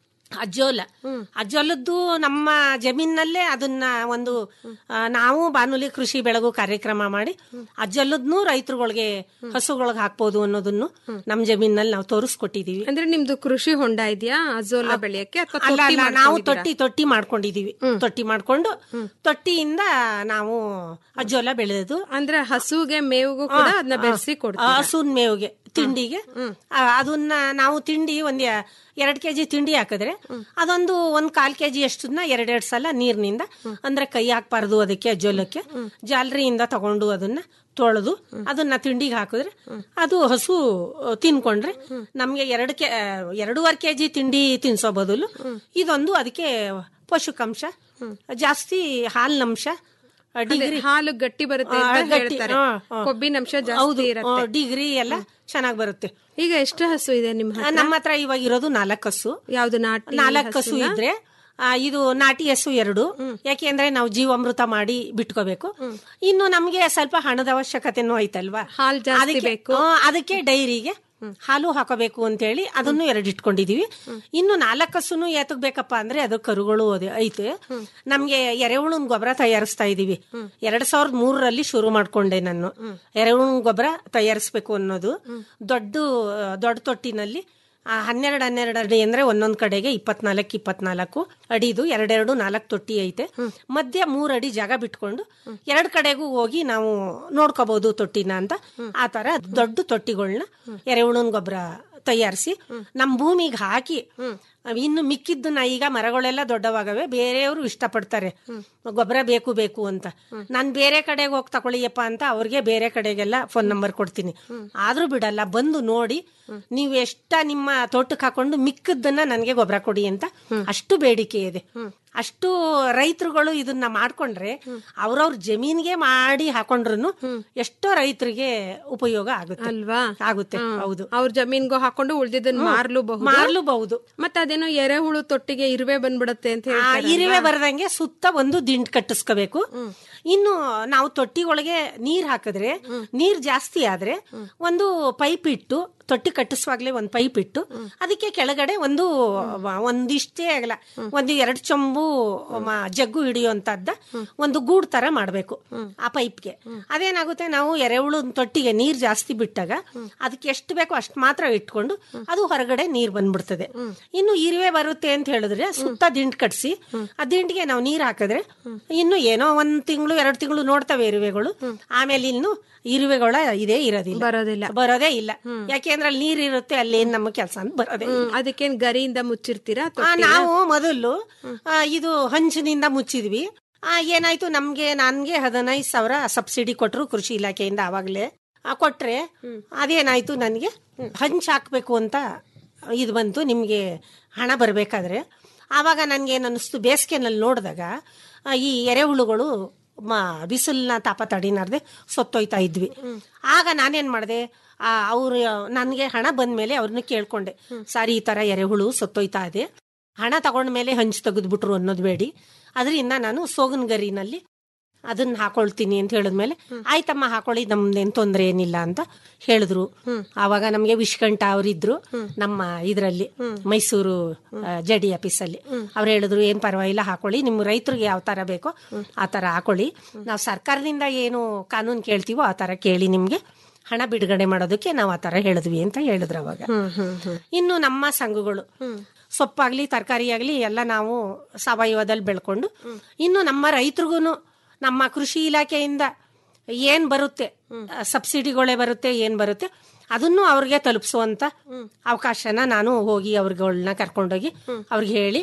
ಅಜ್ಜೋಲ ಅಜ್ಜೋಲದ್ದು ನಮ್ಮ ಜಮೀನಲ್ಲೇ ಅದನ್ನ ಒಂದು ಆ, ನಾವು ಬಾನುಲಿ ಕೃಷಿ ಬೆಳಗು ಕಾರ್ಯಕ್ರಮ ಮಾಡಿ ಅಜ್ಜೋಲದ್ನು ರೈತರುಗಳಿಗೆ ಹಸುಗಳಿಗೆ ಹಾಕ್ಬೋದು ಅನ್ನೋದನ್ನು ನಮ್ಮ ಜಮೀನಲ್ಲಿ ನಾವು ತೋರಿಸ್ಕೊಟ್ಟಿದೀವಿ ಅಂದ್ರೆ ನಿಮ್ದು ಕೃಷಿ ಹೊಂಡ ಇದೆಯಾ ಅಜೋಲಾ ಬೆಳೆಯಕ್ಕೆ ಅಥವಾ ಅಲ್ಲ ತೊಟ್ಟಿ ಅಲ್ಲ ನಾವು ಮಾಡ್ಕೊಂಡಿದ್ದೀರಾ? ತೊಟ್ಟಿ ತೊಟ್ಟಿ ಮಾಡ್ಕೊಂಡಿದೀವಿ ತೊಟ್ಟಿ ಮಾಡ್ಕೊಂಡು ತೊಟ್ಟಿಯಿಂದ ನಾವು ಅಜ್ಜೋಲ ಬೆಳೆದು ಅಂದ್ರೆ ಹಸುಗೆ ಮೇವಿಗೂ ಕೂಡ ಅದನ್ನ ಬೆರೆಸಿ ಕೊಡ್ತೀರಾ ಹಸುನ್ ಮೇವಿಗೆ ತಿಂಡಿಗೆ ಆ, ಅದನ್ನ ನಾವು ತಿಂಡಿ ಒಂದ್ ಯ- ಎರಡ್ ಕೆಜಿ ತಿಂಡಿ ಹಾಕಿದ್ರೆ ಅದೊಂದು ಒಂದ್ ಕಾಲ್ ಕೆಜಿ ಅಷ್ಟನ್ನ ಎರಡೆರಡ್ ಸಲ ನೀರ್ನಿಂದ ಅಂದ್ರೆ ಕೈ ಹಾಕ್ಬಾರ್ದು ಅದಕ್ಕೆ ಅಜ್ಜೋಲಕ್ಕೆ ಜಾಲರಿಯಿಂದ ತಗೊಂಡು ಅದನ್ನ ತೊಳೆದು ಅದನ್ನ ತಿಂಡಿಗೆ ಹಾಕಿದ್ರೆ ಅದು ಹಸು ಆ, ತಿನ್ಕೊಂಡ್ರೆ ನಮ್ಗೆ ಎರಡು ಕೆ ಎರಡೂವರೆ ಕೆಜಿ ತಿಂಡಿ ತಿನ್ಸೋ ಬದಲು ಇದೊಂದು ಅದಕ್ಕೆ ಪೋಷಕಾಂಶ ಜಾಸ್ತಿ ಹಾಲಿನಂಶ ಡಿಗ್ರಿ ಹಾಲು ಗಟ್ಟಿ ಬರುತ್ತೆ ಆ, ಅಂತ ಗಟ್ಟಿ, ಹೇಳ್ತಾರೆ ಆ, ಆ. ಕೊಬ್ಬಿನ ಅಂಶ ಹೌದು ಜಾಸ್ತಿ ಇರುತ್ತೆ ಡಿಗ್ರಿ ಎಲ್ಲ ಚೆನ್ನಾಗಿ ಬರುತ್ತೆ ಈಗ ಎಷ್ಟು ಹಸು ಇದೆ ನಿಮ್ಮ ಆ, ಹತ್ರ ನಮ್ಮ ಹತ್ರ ಇವಾಗ ಇರೋದು ನಾಲ್ಕು ಹಸು ಯಾವ್ದು ನಾಟಿ ನಾಲ್ಕು ಹಸು ಹಸುನಾ? ಇದ್ರೆ ಆ, ಇದು ನಾಟಿ ಹಸು ಎರಡು ಯಾಕೆಂದ್ರೆ ನಾವು ಜೀವಾಮೃತ ಮಾಡಿ ಬಿಟ್ಕೋಬೇಕು ಇನ್ನು ನಮ್ಗೆ ಸ್ವಲ್ಪ ಹಣದ ಅವಶ್ಯಕತೆನೂ ಐತಲ್ವಾ ಹಾಲ್ ಜಾಸ್ತಿ ಅದಕ್ಕೆ- ಬೇಕು. ಆ, ಅದಕ್ಕೆ ಡೈರಿಗೆ ಹಾಲು ಹಾಕೋಬೇಕು ಅಂತೇಳಿ ಅದನ್ನು ಎರಡು ಇಟ್ಕೊಂಡಿದೀವಿ ಇನ್ನು ನಾಲ್ಕು ಹಸುನು ಏತಕ್ ಬೇಕಪ್ಪ ಅಂದ್ರೆ ಅದು ಕರುಗಳು ಅದೇ ಐತೆ ನಮ್ಗೆ ಎರೆಹುಳನ್ ಗೊಬ್ಬರ ತಯಾರಿಸ್ತಾ ಇದೀವಿ ಎರಡ್ ಸಾವಿರದ ಮೂರರಲ್ಲಿ ಶುರು ಮಾಡ್ಕೊಂಡೆ ನಾನು ಎರೆಹುಳನ್ ಗೊಬ್ಬರ ತಯಾರಿಸ್ಬೇಕು ಅನ್ನೋದು ದೊಡ್ಡ ದೊಡ್ಡ ತೊಟ್ಟಿನಲ್ಲಿ ಆ ಹನ್ನೆರಡು ಹನ್ನೆರಡು ಅಡಿ ಅಂದ್ರೆ ಒಂದೊಂದ್ ಕಡೆಗೆ ಇಪ್ಪತ್ನಾಲ್ಕು ಇಪ್ಪತ್ನಾಲ್ಕು ಅಡಿದು ಎರಡೆರಡು ನಾಲ್ಕು ತೊಟ್ಟಿ ಐತೆ ಮಧ್ಯ ಮೂರ್ ಅಡಿ ಜಾಗ ಬಿಟ್ಕೊಂಡು ಎರಡ್ ಕಡೆಗೂ ಹೋಗಿ ನಾವು ನೋಡ್ಕೋಬಹುದು ತೊಟ್ಟಿನ ಅಂತ ಆ ತರ ದೊಡ್ಡ ತೊಟ್ಟಿಗಳನ್ನ ಎರೆಹುಳನ್ ಗೊಬ್ಬರ ತಯಾರಿಸಿ ನಮ್ ಭೂಮಿಗೆ ಹಾಕಿ ಇನ್ನು ಮಿಕ್ಕಿದ್ದನ್ನ ಈಗ ಮರಗಳೆಲ್ಲ ದೊಡ್ಡವಾಗವೆ ಬೇರೆಯವರು ಇಷ್ಟಪಡ್ತಾರೆ ಗೊಬ್ಬರ ಬೇಕು ಬೇಕು ಅಂತ ನಾನ್ ಬೇರೆ ಕಡೆಗೆ ಹೋಗಿ ತಗೊಳ್ಳಿಯಪ್ಪ ಅಂತ ಅವ್ರಿಗೆ ಬೇರೆ ಕಡೆಗೆಲ್ಲ ಫೋನ್ ನಂಬರ್ ಕೊಡ್ತೀನಿ ಆದ್ರೂ ಬಿಡಲ್ಲ ಬಂದು ನೋಡಿ ನೀವು ಎಷ್ಟ ನಿಮ್ಮ ತೋಟಕ್ಕೆ ಹಾಕೊಂಡು ಮಿಕ್ಕದ್ದನ್ನ ನನಗೆ ಗೊಬ್ಬರ ಕೊಡಿ ಅಂತ ಅಷ್ಟು ಬೇಡಿಕೆ ಇದೆ ಅಷ್ಟು ರೈತರುಗಳು ಇದನ್ನ ಮಾಡ್ಕೊಂಡ್ರೆ ಅವ್ರವ್ರ ಜಮೀನ್ಗೆ ಮಾಡಿ ಹಾಕೊಂಡ್ರು ಎಷ್ಟೋ ರೈತರಿಗೆ ಉಪಯೋಗ ಆಗುತ್ತೆ ಅಲ್ವಾ ಆಗುತ್ತೆ ಹೌದು ಅವ್ರ ಜಮೀನ್ಗೂ ಹಾಕೊಂಡು ಉಳ್ದಿದ್ದನ್ನ ಮಾರ್ಲೂಬಹುದು ಮಾರ್ಲೂಬಹುದು ಮತ್ತೆ ಅದೇನೋ ಎರೆಹುಳು ತೊಟ್ಟಿಗೆ ಇರುವೆ ಬಂದ್ಬಿಡತ್ತೆ ಅಂತ ಆ ಹೇಳ್ತಾರೆ ಇರುವೆ ಬರದಂಗೆ ಸುತ್ತ ಒಂದು ದಿಂಡ್ ಕಟ್ಟಿಸ್ಕೋಬೇಕು ಇನ್ನು ನಾವು ತೊಟ್ಟಿ ಒಳಗೆ ನೀರ್ ಹಾಕಿದ್ರೆ ನೀರ್ ಜಾಸ್ತಿ ಆದ್ರೆ ಒಂದು ಪೈಪ್ ಇಟ್ಟು ತೊಟ್ಟಿ ಕಟ್ಟಿಸುವಾಗ್ಲೇ ಒಂದು ಪೈಪ್ ಇಟ್ಟು ಅದಕ್ಕೆ ಕೆಳಗಡೆ ಒಂದು ಒಂದಿಷ್ಟೇ ಆಗಲ್ಲ ಒಂದು ಎರಡು ಚೊಂಬು ಮ- ಜಗ್ಗು ಹಿಡಿಯುವಂತದ್ದ ಒಂದು ಗೂಡ್ ತರ ಮಾಡ್ಬೇಕು ಆ ಪೈಪ್ಗೆ ಅದೇನಾಗುತ್ತೆ ನಾವು ಎರೆಹುಳು ತೊಟ್ಟಿಗೆ ನೀರ್ ಜಾಸ್ತಿ ಬಿಟ್ಟಾಗ ಅದಕ್ಕೆ ಎಷ್ಟು ಬೇಕೋ ಅಷ್ಟು ಮಾತ್ರ ಇಟ್ಕೊಂಡು ಅದು ಹೊರಗಡೆ ನೀರ್ ಬಂದ್ಬಿಡ್ತದೆ ಇನ್ನು ಇರುವೆ ಬರುತ್ತೆ ಅಂತ ಹೇಳಿದ್ರೆ ಸುತ್ತ ದಿಂಡ್ ಕಟ್ಸಿ ಆ ದಿಂಡಿಗೆ ನಾವು ನೀರ್ ಹಾಕಿದ್ರೆ ಇನ್ನು ಏನೋ ಒಂದ್ ತಿಂಗಳು ಎರಡು ತಿಂಗಳು ನೋಡ್ತವೆ ಇರುವೆಗಳು ಆಮೇಲೆ ಇನ್ನು ಇರುವೆಗಳ ಇದೇ ಇರೋದಿಲ್ಲ ಬರೋದಿಲ್ಲ ಬರೋದೇ ಇಲ್ಲ ಯಾಕೆಂದ್ರೆ ಅಲ್ಲಿ ನೀರ್ ಇರುತ್ತೆ ಅಲ್ಲಿ ಏನ್ ನಮ್ಮ ಕೆಲಸ ಅಂತ ಬರೋದೇ ಇಲ್ಲ. ಹ್ಮ್, ಅದಕ್ಕೇನ್ ಗರಿಯಿಂದ ಮುಚ್ಚಿರ್ತೀರಾ ಆ, ತೊಟ್ಟಿನ? ನಾವು ಮೊದಲು ಆ, ಇದು ಹಂಚಿನಿಂದ ಮುಚ್ಚಿದ್ವಿ ಆ, ಏನಾಯ್ತು ನಮ್ಗೆ ನನ್ಗೆ ಹದಿನೈದು ಸಾವಿರ ಸಬ್ಸಿಡಿ ಕೊಟ್ರು ಕೃಷಿ ಇಲಾಖೆಯಿಂದ ಅವಾಗ್ಲೇ ಆ, ಕೊಟ್ರೆ ಅದೇನಾಯ್ತು ನನಗೆ ಹಂಚ್ ಹಾಕ್ಬೇಕು ಅಂತ ಇದು ಬಂತು ನಿಮ್ಗೆ ಹಣ ಬರ್ಬೇಕಾದ್ರೆ ಆವಾಗ ನನ್ಗೆ ಏನ್ ಅನ್ನಿಸ್ತು ಬೇಸಿಗೆನಲ್ಲಿ ನೋಡಿದಾಗ ಆ, ಈ ಎರೆಹುಳುಗಳು ಮ ಬಿಸಿಲಿನ ತಾಪ ತಡಿನಾರ್ದೆ ಸತ್ತೋಯ್ತಾ ಇದ್ವಿ ಆಗ ನಾನೇನ್ ಮಾಡಿದೆ ಅವ್ರು ನನಗೆ ಹಣ ಬಂದ್ಮೇಲೆ ಅವ್ರನ್ನ ಕೇಳ್ಕೊಂಡೆ ಸರ್ ಈ ತರ ಎರೆಹುಳು ಸತ್ತೋಯ್ತಾ ಇದೆ ಹಣ ತಗೊಂಡ್ಮೇಲೆ ಹಂಚ್ ತೆಗೆದ್ಬಿಟ್ರು ಅನ್ನೋದು ಬೇಡಿ ಅದರಿಂದ ನಾನು ಸೋಗನ್ಗರಿನಲ್ಲಿ ಅದನ್ನ ಹಾಕೊಳ್ತೀನಿ ಅಂತ ಹೇಳಿದ್ಮೇಲೆ ಆಯ್ತಮ್ಮ ಹಾಕೊಳ್ಳಿ ನಮ್ದೇನ್ ತೊಂದ್ರೆ ಏನಿಲ್ಲ ಅಂತ ಹೇಳಿದ್ರು ಆವಾಗ ನಮ್ಗೆ ವಿಶ್ಕಂಠ ಅವರಿದ್ರು ನಮ್ಮ ಇದ್ರಲ್ಲಿ ಮೈಸೂರು ಜಡಿ ಆಫೀಸಲ್ಲಿ ಅವ್ರು ಹೇಳಿದ್ರು ಏನ್ ಪರವಾಗಿಲ್ಲ ಹಾಕೊಳ್ಳಿ ನಿಮ್ಮ ರೈತರಿಗೆ ಯಾವ ತರ ಬೇಕೋ ಆ ತರ ಹಾಕೊಳ್ಳಿ ನಾವು ಸರ್ಕಾರದಿಂದ ಏನು ಕಾನೂನು ಕೇಳ್ತೀವೋ ಆ ತರ ಕೇಳಿ ನಿಮ್ಗೆ ಹಣ ಬಿಡುಗಡೆ ಮಾಡೋದಕ್ಕೆ ನಾವು ಆ ತರ ಹೇಳಿದ್ವಿ ಅಂತ ಹೇಳಿದ್ರು ಅವಾಗ ಇನ್ನು ನಮ್ಮ ಸಂಘಗಳು ಸೊಪ್ಪಾಗ್ಲಿ ತರಕಾರಿ ಆಗ್ಲಿ ಎಲ್ಲ ನಾವು ಸಾವಯವದಲ್ಲಿ ಬೆಳ್ಕೊಂಡು ಇನ್ನು ನಮ್ಮ ರೈತರಿಗೂ ನಮ್ಮ ಕೃಷಿ ಇಲಾಖೆಯಿಂದ ಏನ್ ಬರುತ್ತೆ ಸಬ್ಸಿಡಿಗಳೇ ಬರುತ್ತೆ ಏನ್ ಬರುತ್ತೆ ಅದನ್ನು ಅವ್ರಿಗೆ ತಲುಪಿಸುವಂತ ಅವಕಾಶನ ನಾನು ಹೋಗಿ ಅವ್ರಗಳನ್ನ ಕರ್ಕೊಂಡೋಗಿ ಅವ್ರಿಗೆ ಹೇಳಿ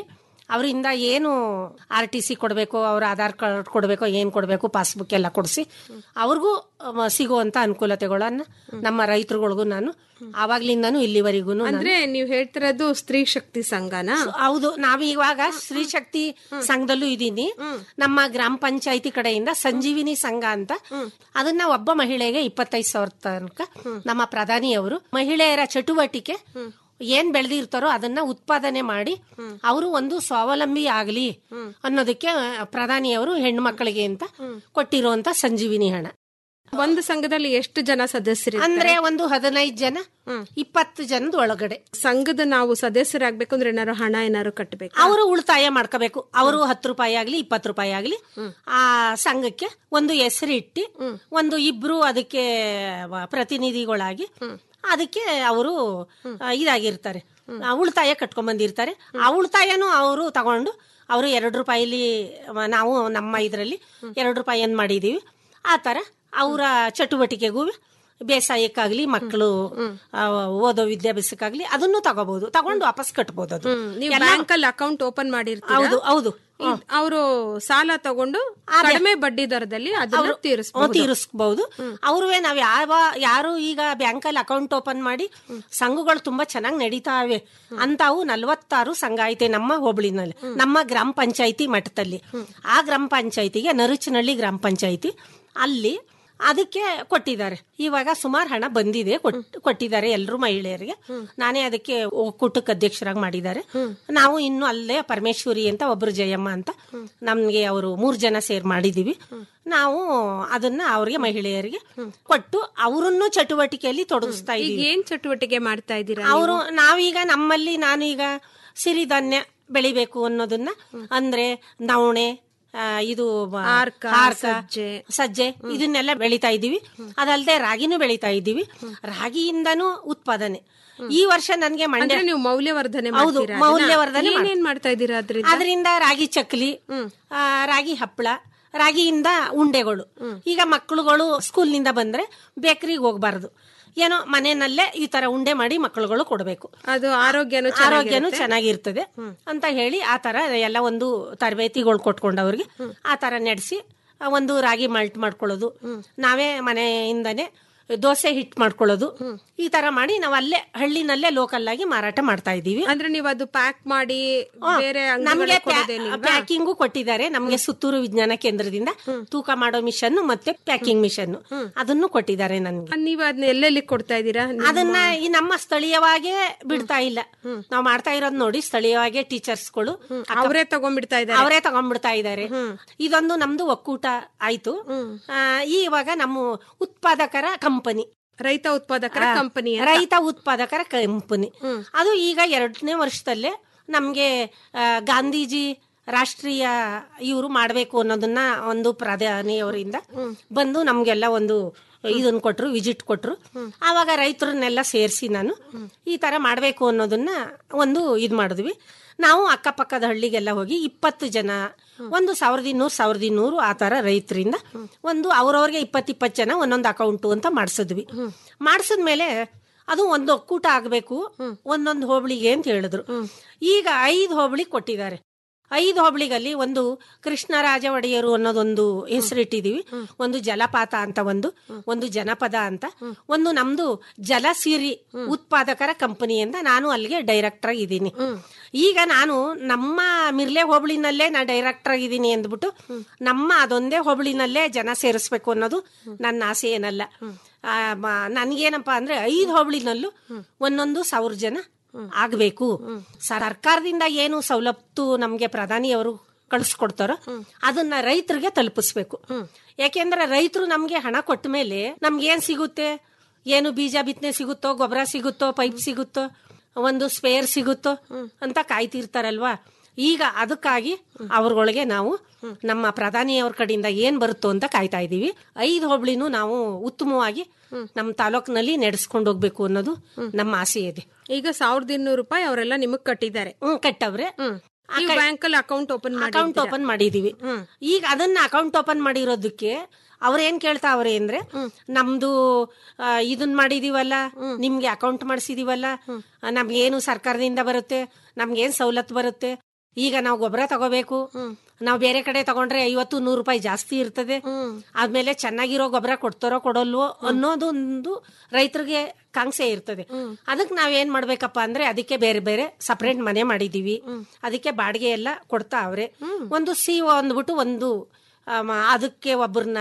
ಅವರಿಂದ ಏನು ಆರ್ ಟಿ ಸಿ ಕೊಡಬೇಕು ಅವ್ರ ಆಧಾರ್ ಕಾರ್ಡ್ ಕೊಡಬೇಕು ಏನು ಕೊಡಬೇಕು ಪಾಸ್ಬುಕ್ ಎಲ್ಲ ಕೊಡಿಸಿ ಅವ್ರಿಗೂ ಅಹ್, ಸಿಗುವಂತ ಅನುಕೂಲತೆಗಳನ್ನ ನಮ್ಮ ರೈತರುಗಳಿಗೂ ನಾನು ಆವಾಗ್ಲಿಂದಾನು ಇಲ್ಲಿವರೆಗೂ ಅಂದ್ರೆ ನೀವು ಹೇಳ್ತಿರೋದು ಸ್ತ್ರೀ ಶಕ್ತಿ ಸಂಘನ ಹೌದು ನಾವು ಇವಾಗ ಸ್ತ್ರೀ ಶಕ್ತಿ ಸಂಘದಲ್ಲೂ ಇದ್ದೀನಿ ನಮ್ಮ ಗ್ರಾಮ ಪಂಚಾಯತಿ ಕಡೆಯಿಂದ ಸಂಜೀವಿನಿ ಸಂಘ ಅಂತ ಅದನ್ನ ಒಬ್ಬ ಮಹಿಳೆಗೆ ಇಪ್ಪತ್ತೈದು ಸಾವಿರ ತನಕ ನಮ್ಮ ಪ್ರಧಾನಿಯವರು ಮಹಿಳೆಯರ ಚಟುವಟಿಕೆ ಏನ್ ಬೆಳೆದಿರ್ತಾರೋ ಅದನ್ನ ಉತ್ಪಾದನೆ ಮಾಡಿ ಅವರು ಒಂದು ಸ್ವಾವಲಂಬಿ ಆಗಲಿ ಅನ್ನೋದಕ್ಕೆ ಪ್ರಧಾನಿಯವರು ಹೆಣ್ಣು ಮಕ್ಕಳಿಗೆ ಅಂತ ಕೊಟ್ಟಿರುವಂತ ಸಂಜೀವಿನಿ ಹಣ ಒಂದು ಸಂಘದಲ್ಲಿ ಎಷ್ಟು ಜನ ಸದಸ್ಯರು ಅಂದ್ರೆ ಒಂದು ಹದಿನೈದು ಜನ ಇಪ್ಪತ್ತು ಜನದ ಒಳಗಡೆ ಸಂಘದ ನಾವು ಸದಸ್ಯರಾಗ್ಬೇಕು ಅಂದ್ರೆ ಏನಾರು ಹಣ ಏನಾರು ಕಟ್ಟಬೇಕು ಅವರು ಉಳಿತಾಯ ಮಾಡ್ಕೋಬೇಕು ಅವರು ಹತ್ತು ರೂಪಾಯಿ ಆಗ್ಲಿ ಇಪ್ಪತ್ತು ರೂಪಾಯಿ ಆಗ್ಲಿ ಆ ಸಂಘಕ್ಕೆ ಒಂದು ಹೆಸರು ಇಟ್ಟು ಒಂದು ಇಬ್ರು ಅದಕ್ಕೆ ವ- ಪ್ರತಿನಿಧಿಗಳಾಗಿ ಅದಕ್ಕೆ ಅವರು ಇದಾಗಿರ್ತಾರೆ ಆ, ಉಳಿತಾಯ ಕಟ್ಕೊಂಡ್ ಬಂದಿರ್ತಾರೆ ಆ ಉಳಿತಾಯನು ಅವರು ತಗೊಂಡು ಅವರು ಎರಡು ರೂಪಾಯಿಲಿ ಮ- ನಾವು ನಮ್ಮ ಇದರಲ್ಲಿ ಎರಡು ರೂಪಾಯಿ ಏನ್ ಮಾಡಿದೀವಿ ಆ ತರ ಅವರ ಚಟುವಟಿಕೆಗೂ ಬೇಸಾಯಕ್ಕಾಗ್ಲಿ ಮಕ್ಕಳು ಆ, ಓದೋ ವಿದ್ಯಾಭ್ಯಾಸಕ್ಕಾಗ್ಲಿ ಅದನ್ನು ತಗೋಬಹುದು ತಗೊಂಡು ವಾಪಸ್ ಕಟ್ಬೋದು ಅದು ನೀವು ಎಲ್ಲ- ಬ್ಯಾಂಕ್ ಅಲ್ಲಿ ಅಕೌಂಟ್ ಓಪನ್ ಮಾಡಿರ್ತೀರಾ ಹೌದು ಹೌದು ಅವರು ಸಾಲ ತಗೊಂಡು ಕಡಿಮೆ ಬಡ್ಡಿ ದರದಲ್ಲಿ ಅದನ್ನ ಅವರು ತೀರಿಸಬಹುದು ತೀರಿಸಬಹುದು ಅವ್ರುವೆ ನಾವ್ ಯಾವ ಯಾರು ಈಗ ಬ್ಯಾಂಕಲ್ಲಿ ಅಕೌಂಟ್ ಓಪನ್ ಮಾಡಿ ಸಂಘಗಳು ತುಂಬಾ ಚೆನ್ನಾಗಿ ನಡೀತಾವೆ ಅಂತಾವು ನಲ್ವತ್ತಾರು ಸಂಘ ಐತೆ ನಮ್ಮ ಹೋಬಳಿನಲ್ಲಿ ನಮ್ಮ ಗ್ರಾಮ ಪಂಚಾಯತಿ ಮಟ್ಟದಲ್ಲಿ ಆ ಗ್ರಾಮ ಪಂಚಾಯತಿಗೆ ನರುಚನಹಳ್ಳಿ ಗ್ರಾಮ ಪಂಚಾಯತಿ ಅಲ್ಲಿ ಅದಕ್ಕೆ ಕೊಟ್ಟಿದ್ದಾರೆ ಇವಾಗ ಸುಮಾರು ಹಣ ಬಂದಿದೆ ಕೊಟ್- ಕೊಟ್ಟಿದ್ದಾರೆ ಎಲ್ಲರೂ ಮಹಿಳೆಯರಿಗೆ ನಾನೇ ಅದಕ್ಕೆ ಒಕ್ಕೂಟಕ್ಕೆ ಅಧ್ಯಕ್ಷರಾಗಿ ಮಾಡಿದ್ದಾರೆ ನಾವು ಇನ್ನು ಅಲ್ಲೇ ಪರಮೇಶ್ವರಿ ಅಂತ ಒಬ್ರು ಜಯಮ್ಮ ಅಂತ ನಮ್ಗೆ ಅವರು ಮೂರ್ ಜನ ಸೇರ್ ಮಾಡಿದೀವಿ ನಾವು ಅದನ್ನ ಅವ್ರಿಗೆ ಮಹಿಳೆಯರಿಗೆ ಕೊಟ್ಟು ಅವರನ್ನು ಚಟುವಟಿಕೆಯಲ್ಲಿ ತೊಡಗಿಸ್ತಾ ಈಗ ಇದ್ದೀವಿ ಏನ್ ಚಟುವಟಿಕೆ ಮಾಡ್ತಾ ಇದ್ದೀರಾ ಅವರು ನಾವೀಗ ನಮ್ಮಲ್ಲಿ ನಾನೀಗ ಸಿರಿಧಾನ್ಯ ಬೆಳಿಬೇಕು ಅನ್ನೋದನ್ನ ಅಂದ್ರೆ ನವಣೆ ಆ, ಇದು ಮ- ಹಾರ್ಕ, ಹಾರ್ಕ, ಸಜ್ಜೆ. ಸಜ್ಜೆ ಇದನ್ನೆಲ್ಲ ಬೆಳಿತಾ ಇದ್ದೀವಿ ಅದಲ್ಲದೆ ರಾಗಿನೂ ಬೆಳಿತಾ ಇದ್ದೀವಿ ರಾಗಿಯಿಂದನೂ ಉತ್ಪಾದನೆ ಈ ವರ್ಷ ನನ್ಗೆ ಮಂಡ್ಯ ಅಂದ್ರೆ ನೀವು ಮೌಲ್ಯವರ್ಧನೆ ಹೌದು ಮಾಡ್ತೀರಾ ಅದನ್ನ? ಮೌಲ್ಯವರ್ಧನೆ ಮಾಡ್- ಏನೇನ್ ಮಾಡ್ತಾ ಇದ್ದೀರಾ ಅದ್ರಿಂದ ಅದರಿಂದ ರಾಗಿ ಚಕ್ಲಿ ಆ, ರಾಗಿ ಹಪ್ಪಳ ರಾಗಿಯಿಂದ ಉಂಡೆಗಳು ಈಗ ಮಕ್ಕಳುಗಳು ಸ್ಕೂಲ್ನಿಂದ ಬಂದ್ರೆ ಬೇಕರಿಗೆ ಹೋಗ್ಬಾರ್ದು ಏನೋ ಮನೆಯಲ್ಲೇ ಈ ತರ ಉಂಡೆ ಮಾಡಿ ಮಕ್ಕಳುಗಳು ಕೊಡಬೇಕು ಅದು ಆರೋಗ್ಯನೂ ಆರೋಗ್ಯನೂ ಚೆನ್ನಾಗಿರುತ್ತೆ. ಚೆನ್ನಾಗಿರ್ತದೆ ಅಂತ ಹೇಳಿ ಆ ತರ ಎಲ್ಲ ಒಂದು ತರಬೇತಿಗಳು ಕೊಟ್ಕೊಂಡು ಅವ್ರಿಗೆ ಆ ತರ ನಡೆಸಿ ಒಂದು ರಾಗಿ ಮಾಲ್ಟ್ ಮಾಡ್ಕೊಳ್ಳೋದು ನಾವೇ ಮನೆಯಿಂದನೇ ದೋಸೆ ಹಿಟ್ ಮಾಡ್ಕೊಳ್ಳೋದು ಈ ತರ ಮಾಡಿ ನಾವು ಅಲ್ಲೇ ಹಳ್ಳಿನಲ್ಲೇ ಲೋಕಲ್ ಆಗಿ ಮಾರಾಟ ಮಾಡ್ತಾ ಇದೀವಿ ಅಂದ್ರೆ ನೀವು ಅದು ಪ್ಯಾಕ್ ಮಾಡಿ ಬೇರೆ ನಮ್ಗೆ ಅಂಗಡಿಗಳಿಗೆ ಕೊಡೋದೇನಿಲ್ವಾ? ಪ್ಯಾಕಿಂಗು ಕೊಟ್ಟಿದ್ದಾರೆ ನಮ್ಗೆ ಸುತ್ತೂರು ವಿಜ್ಞಾನ ಕೇಂದ್ರದಿಂದ ತೂಕ ಮಾಡೋ ಮಿಷನ್ ಮತ್ತೆ ಪ್ಯಾಕಿಂಗ್ ಮಿಷನ್ ಅದನ್ನು ಕೊಟ್ಟಿದ್ದಾರೆ ನನ್ಗೆ ನೀವು ಅದನ್ನ ಎಲ್ಲೆಲ್ಲಿ ಕೊಡ್ತಾ ಇದ್ದೀರಾ ನಿಮ್ಮ- ಅದನ್ನ ಈ ನಮ್ಮ ಸ್ಥಳೀಯವಾಗೇ ಬಿಡ್ತಾ ಇಲ್ಲ ನಾವು ಮಾಡ್ತಾ ಇರೋದ್ ನೋಡಿ ಸ್ಥಳೀಯವಾಗೇ ಟೀಚರ್ಸ್ಗಳು ಅವರೇ ತಗೊಂಡ್ಬಿಡ್ತಾ ಇದ್ದಾರೆ ಅವರೇ ತಗೊಂಡ್ಬಿಡ್ತಾ ಇದ್ದಾರೆ ಇದೊಂದು ನಮ್ದು ಒಕ್ಕೂಟ ಆಯ್ತು ಆ, ಇವಾಗ ನಮ್ಮ ಉತ್ಪಾದಕರ ಕಂಪನಿ ರೈತ ಉತ್ಪಾದಕರ ಕಂಪನಿ ರೈತ ಉತ್ಪಾದಕರ ಕಂಪನಿ ಅದು ಈಗ ಎರಡನೇ ವರ್ಷದಲ್ಲೇ ನಮ್ಗೆ ಆ, ಗಾಂಧೀಜಿ ರಾಷ್ಟ್ರೀಯ ಇವರು ಮಾಡಬೇಕು ಅನ್ನೋದನ್ನ ಒಂದು ಪ್ರಧಾನಿಯವರಿಂದ ಬಂದು ನಮ್ಗೆಲ್ಲ ಒಂದು ಇದನ್ನ ಕೊಟ್ರು ವಿಸಿಟ್ ಕೊಟ್ರು ಆವಾಗ ರೈತರನ್ನೆಲ್ಲ ಸೇರಿಸಿ ನಾನು ಈ ತರ ಮಾಡಬೇಕು ಅನ್ನೋದನ್ನ ಒಂದು ಇದು ಮಾಡಿದ್ವಿ ನಾವು ಅಕ್ಕಪಕ್ಕದ ಹಳ್ಳಿಗೆಲ್ಲ ಹೋಗಿ ಇಪ್ಪತ್ತು ಜನ ಒಂದು ಸಾವಿರದ ಇನ್ನೂರು ಸಾವಿರದ ಇನ್ನೂರು ಆ ತರ ರೈತರಿಂದ ಒಂದು ಅವ್ರವ್ರಿಗೆ ಇಪ್ಪತ್ತು ಇಪ್ಪತ್ತು ಜನ ಒಂದೊಂದು ಅಕೌಂಟು ಅಂತ ಮಾಡಿಸಿದ್ವಿ ಮಾಡಿಸಿದ್ಮೇಲೆ ಅದು ಒಂದು ಒಕ್ಕೂಟ ಆಗಬೇಕು ಒಂದೊಂದು ಹೋಬಳಿಗೆ ಅಂತ ಹೇಳಿದ್ರು ಈಗ ಐದು ಹೋಬಳಿ ಕೊಟ್ಟಿದ್ದಾರೆ ಐದು ಹೋಬಳಿಗಲ್ಲಿ ಒಂದು ಕೃಷ್ಣರಾಜ ಒಡೆಯರು ಅನ್ನೋದೊಂದು ಹೆಸರಿಟ್ಟಿದೀವಿ ಒಂದು ಜಲಪಾತ ಅಂತ ಒಂದು ಒಂದು ಜನಪದ ಅಂತ ಒಂದು ನಮ್ದು ಜಲಸಿರಿ ಉತ್ಪಾದಕರ ಕಂಪನಿಯಿಂದ ನಾನು ಅಲ್ಲಿಗೆ ಡೈರೆಕ್ಟರ್ ಆಗಿದ್ದೀನಿ ಈಗ ನಾನು ನಮ್ಮ ಮಿರ್ಲೆ ಹೋಬಳಿನಲ್ಲೇ ನಾ ಡೈರೆಕ್ಟರ್ ಆಗಿದ್ದೀನಿ ಅಂದ್ಬಿಟ್ಟು ನಮ್ಮ ಅದೊಂದೇ ಹೋಬಳಿನಲ್ಲೇ ಜನ ಸೇರಿಸ್ಬೇಕು ಅನ್ನೋದು ನನ್ನ ಆಸೆ ಏನಲ್ಲ ಆ, ಮ- ನನ್ಗೇನಪ್ಪಾ ಅಂದ್ರೆ ಐದು ಹೋಬಳಿನಲ್ಲೂ ಒಂದೊಂದು ಸಾವಿರ ಜನ ಆಗ್ಬೇಕು ಸರ್ಕಾರದಿಂದ ಏನು ಸವಲತ್ತು ನಮ್ಗೆ ಪ್ರಧಾನಿಯವರು ಕಳಿಸ್ಕೊಡ್ತಾರೋ ಅದನ್ನ ರೈತರಿಗೆ ತಲುಪಿಸ್ಬೇಕು ಯಾಕೆಂದ್ರೆ ರೈತರು ನಮ್ಗೆ ಹಣ ಕೊಟ್ಟ ಮೇಲೆ ನಮ್ಗೆ ಏನ್ ಸಿಗುತ್ತೆ ಏನು ಬೀಜ ಬಿತ್ತನೆ ಸಿಗುತ್ತೋ ಗೊಬ್ಬರ ಸಿಗುತ್ತೋ ಪೈಪ್ ಸಿಗುತ್ತೋ ಒಂದು ಸ್ಪೇರ್ ಸಿಗುತ್ತೋ ಅಂತ ಕಾಯ್ತಿರ್ತಾರಲ್ವಾ ಈಗ ಅದಕ್ಕಾಗಿ ಅವ್ರಗಳಿಗೆ ನಾವು ನಮ್ಮ ಪ್ರಧಾನಿಯವ್ರ ಕಡೆಯಿಂದ ಏನ್ ಬರುತ್ತೋ ಅಂತ ಕಾಯ್ತಾ ಇದೀವಿ ಐದು ಹೋಬಳಿನೂ ನಾವು ಉತ್ತಮವಾಗಿ ನಮ್ಮ ತಾಲೂಕಿನಲ್ಲಿ ನಡೆಸ್ಕೊಂಡು ಹೋಗ್ಬೇಕು ಅನ್ನೋದು ನಮ್ಮ ಆಸೆ ಇದೆ ಈಗ ಸಾವಿರದ ಇನ್ನೂರು ರೂಪಾಯಿ ಅವರೆಲ್ಲ ನಿಮಗ್ ಕಟ್ಟಿದ್ದಾರೆ ಹ್ಮ್ ಕಟ್ಟವ್ರೆ ನೀವು ಬ್ಯಾಂಕ್ ಅಲ್ಲಿ ಅಕೌಂಟ್ ಓಪನ್ ಮಾಡಿ ಅಕೌಂಟ್ ಓಪನ್ ಮಾಡಿದೀವಿ ಈಗ ಅದನ್ನ ಅಕೌಂಟ್ ಓಪನ್ ಮಾಡಿರೋದಕ್ಕೆ ಅವ್ರೇನ್ ಕೇಳ್ತಾವ್ರೆ ಅಂದ್ರೆ ನಮ್ದು ಆ, ಇದನ್ ಮಾಡಿದೀವಲ್ಲ ನಿಮ್ಗೆ ಅಕೌಂಟ್ ಮಾಡಿಸಿದೀವಲ್ಲ ನಮ್ಗೇನು ಸರ್ಕಾರದಿಂದ ಬರುತ್ತೆ ನಮ್ಗೇನ್ ಸವಲತ್ತು ಬರುತ್ತೆ ಈಗ ನಾವು ಗೊಬ್ಬರ ತಗೋಬೇಕು ನಾವು ಬೇರೆ ಕಡೆ ತಗೊಂಡ್ರೆ ಐವತ್ತು ನೂರು ರೂಪಾಯಿ ಜಾಸ್ತಿ ಇರ್ತದೆ ಆದ್ಮೇಲೆ ಚೆನ್ನಾಗಿರೋ ಗೊಬ್ಬರ ಕೊಡ್ತಾರೋ ಕೊಡಲ್ವೋ ಅನ್ನೋದು ಒಂದು ರೈತರಿಗೆ ಕಾಂಕ್ಷೆ ಇರ್ತದೆ ಅದಕ್ಕೆ ನಾವೇನ್ ಮಾಡ್ಬೇಕಪ್ಪ ಅಂದ್ರೆ ಅದಕ್ಕೆ ಬೇರೆ ಬೇರೆ ಸಪರೇಟ್ ಮನೆ ಮಾಡಿದೀವಿ ಅದಕ್ಕೆ ಬಾಡಿಗೆ ಎಲ್ಲ ಕೊಡ್ತಾ ಅವ್ರೆ ಒಂದು ಸಿ ಅಂದ್ಬಿಟ್ಟು ಒಂದು ಆಮ, ಅದಕ್ಕೆ ಒಬ್ಬರನ್ನ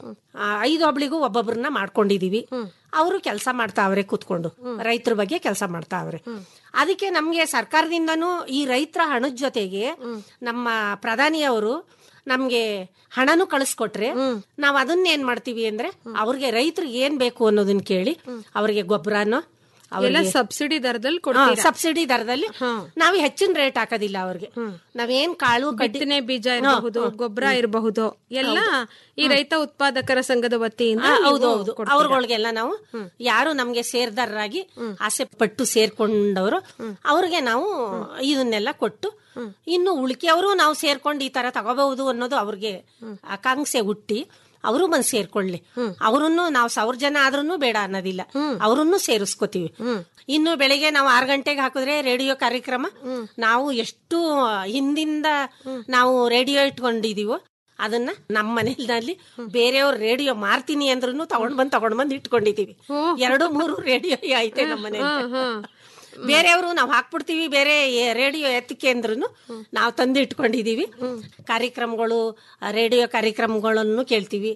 ಐದು ಒಬ್ಳಿಗೂ ಒಬ್ಬೊಬ್ಬರನ್ನ ಮಾಡ್ಕೊಂಡಿದೀವಿ ಅವರು ಕೆಲಸ ಮಾಡ್ತಾವ್ರೆ ಕೂತ್ಕೊಂಡು ರೈತರ ಬಗ್ಗೆ ಕೆಲಸ ಮಾಡ್ತಾವ್ರೆ ಅದಕ್ಕೆ ನಮ್ಗೆ ಸರ್ಕಾರದಿಂದನೂ ಈ ರೈತರ ಹಣದ ಜೊತೆಗೆ ನಮ್ಮ ಪ್ರಧಾನಿಯವರು ನಮ್ಗೆ ಹಣನು ಕಳಿಸ್ಕೊಟ್ರೆ ನಾವ್ ಅದನ್ನ ಏನ್ ಮಾಡ್ತೀವಿ ಅಂದ್ರೆ ಅವ್ರಿಗೆ ರೈತರಿಗೆ ಏನ್ ಬೇಕು ಅನ್ನೋದನ್ನ ಕೇಳಿ ಅವ್ರಿಗೆ ಗೊಬ್ಬರನೋ ಎಲ್ಲ ಸಬ್ಸಿಡಿ ದರದಲ್ಲಿ ಕೊಡ್ತೀರಾ ಸಬ್ಸಿಡಿ ದರದಲ್ಲಿ ನಾವು ಹೆಚ್ಚಿನ ರೇಟ್ ಹಾಕೋದಿಲ್ಲ ಅವ್ರಿಗೆ ನಾವೇನ್ ಕಾಳು ಕಡ್ಡಿ ಬಿತ್ತನೆ ಬೀಜ ಇರಬಹುದು ಗೊಬ್ಬರ ಇರಬಹುದು ಎಲ್ಲ ಈ ರೈತ ಉತ್ಪಾದಕರ ಸಂಘದ ವತಿಯಿಂದ ಆ, ಹೌದು ನೀವು ಹೌದು ಕೊಡ್ತೀರಾ? ಅವ್ರಗಳಿಗೆಲ್ಲ ನಾವು ಯಾರು ನಮ್ಗೆ ಸೇರ್ದಾರರಾಗಿ ಆಸೆ ಪಟ್ಟು ಸೇರ್ಕೊಂಡವರು ಅವ್ರಿಗೆ ನಾವು ಇದನ್ನೆಲ್ಲ ಕೊಟ್ಟು ಇನ್ನು ಉಳಿಕೆಯವರು ನಾವು ಸೇರ್ಕೊಂಡು ಈ ತರ ತಗೋಬಹುದು ಅನ್ನೋದು ಅವ್ರಿಗೆ ಆಕಾಂಕ್ಷೆ ಹುಟ್ಟಿ ಅವರು ಬಂದು ಸೇರ್ಕೊಳ್ಳಿ ಅವರನ್ನು ನಾವು ಸಾವಿರ ಜನ ಆದ್ರೂ ಬೇಡ ಅನ್ನೋದಿಲ್ಲ ಅವರನ್ನು ಸೇರಿಸ್ಕೋತೀವಿ ಇನ್ನು ಬೆಳಿಗ್ಗೆ ನಾವು ಆರು ಗಂಟೆಗೆ ಹಾಕಿದ್ರೆ ರೇಡಿಯೋ ಕಾರ್ಯಕ್ರಮ ನಾವು ಎಷ್ಟು ಹಿಂದಿಂದ ನಾವು ರೇಡಿಯೋ ಇಟ್ಕೊಂಡಿದೀವೋ ಅದನ್ನ ನಮ್ಮ ಮನೆಯಲ್ಲಿ ಬೇರೆಯವ್ರ ರೇಡಿಯೋ ಮಾರ್ತೀನಿ ಅಂದ್ರೂ ತಗೊಂಡ್ ಬಂದ್ ತಗೊಂಡ್ ಬಂದ್ ಇಟ್ಕೊಂಡಿದೀವಿ ಎರಡು ಮೂರು ರೇಡಿಯೋ ಐತೆ ನಮ್ಮ ಮನೆಯಲ್ಲಿ ಬೇರೆಯವರು ನಾವು ಹಾಕ್ಬಿಡ್ತೀವಿ ಬೇರೆ ರೇಡಿಯೋ ಎತ್ತಕ್ಕೆ ಅಂದ್ರೂ ನಾವು ತಂದು ಇಟ್ಕೊಂಡಿದೀವಿ ಕಾರ್ಯಕ್ರಮಗಳು ಆ, ರೇಡಿಯೋ ಕಾರ್ಯಕ್ರಮಗಳನ್ನು ಕೇಳ್ತೀವಿ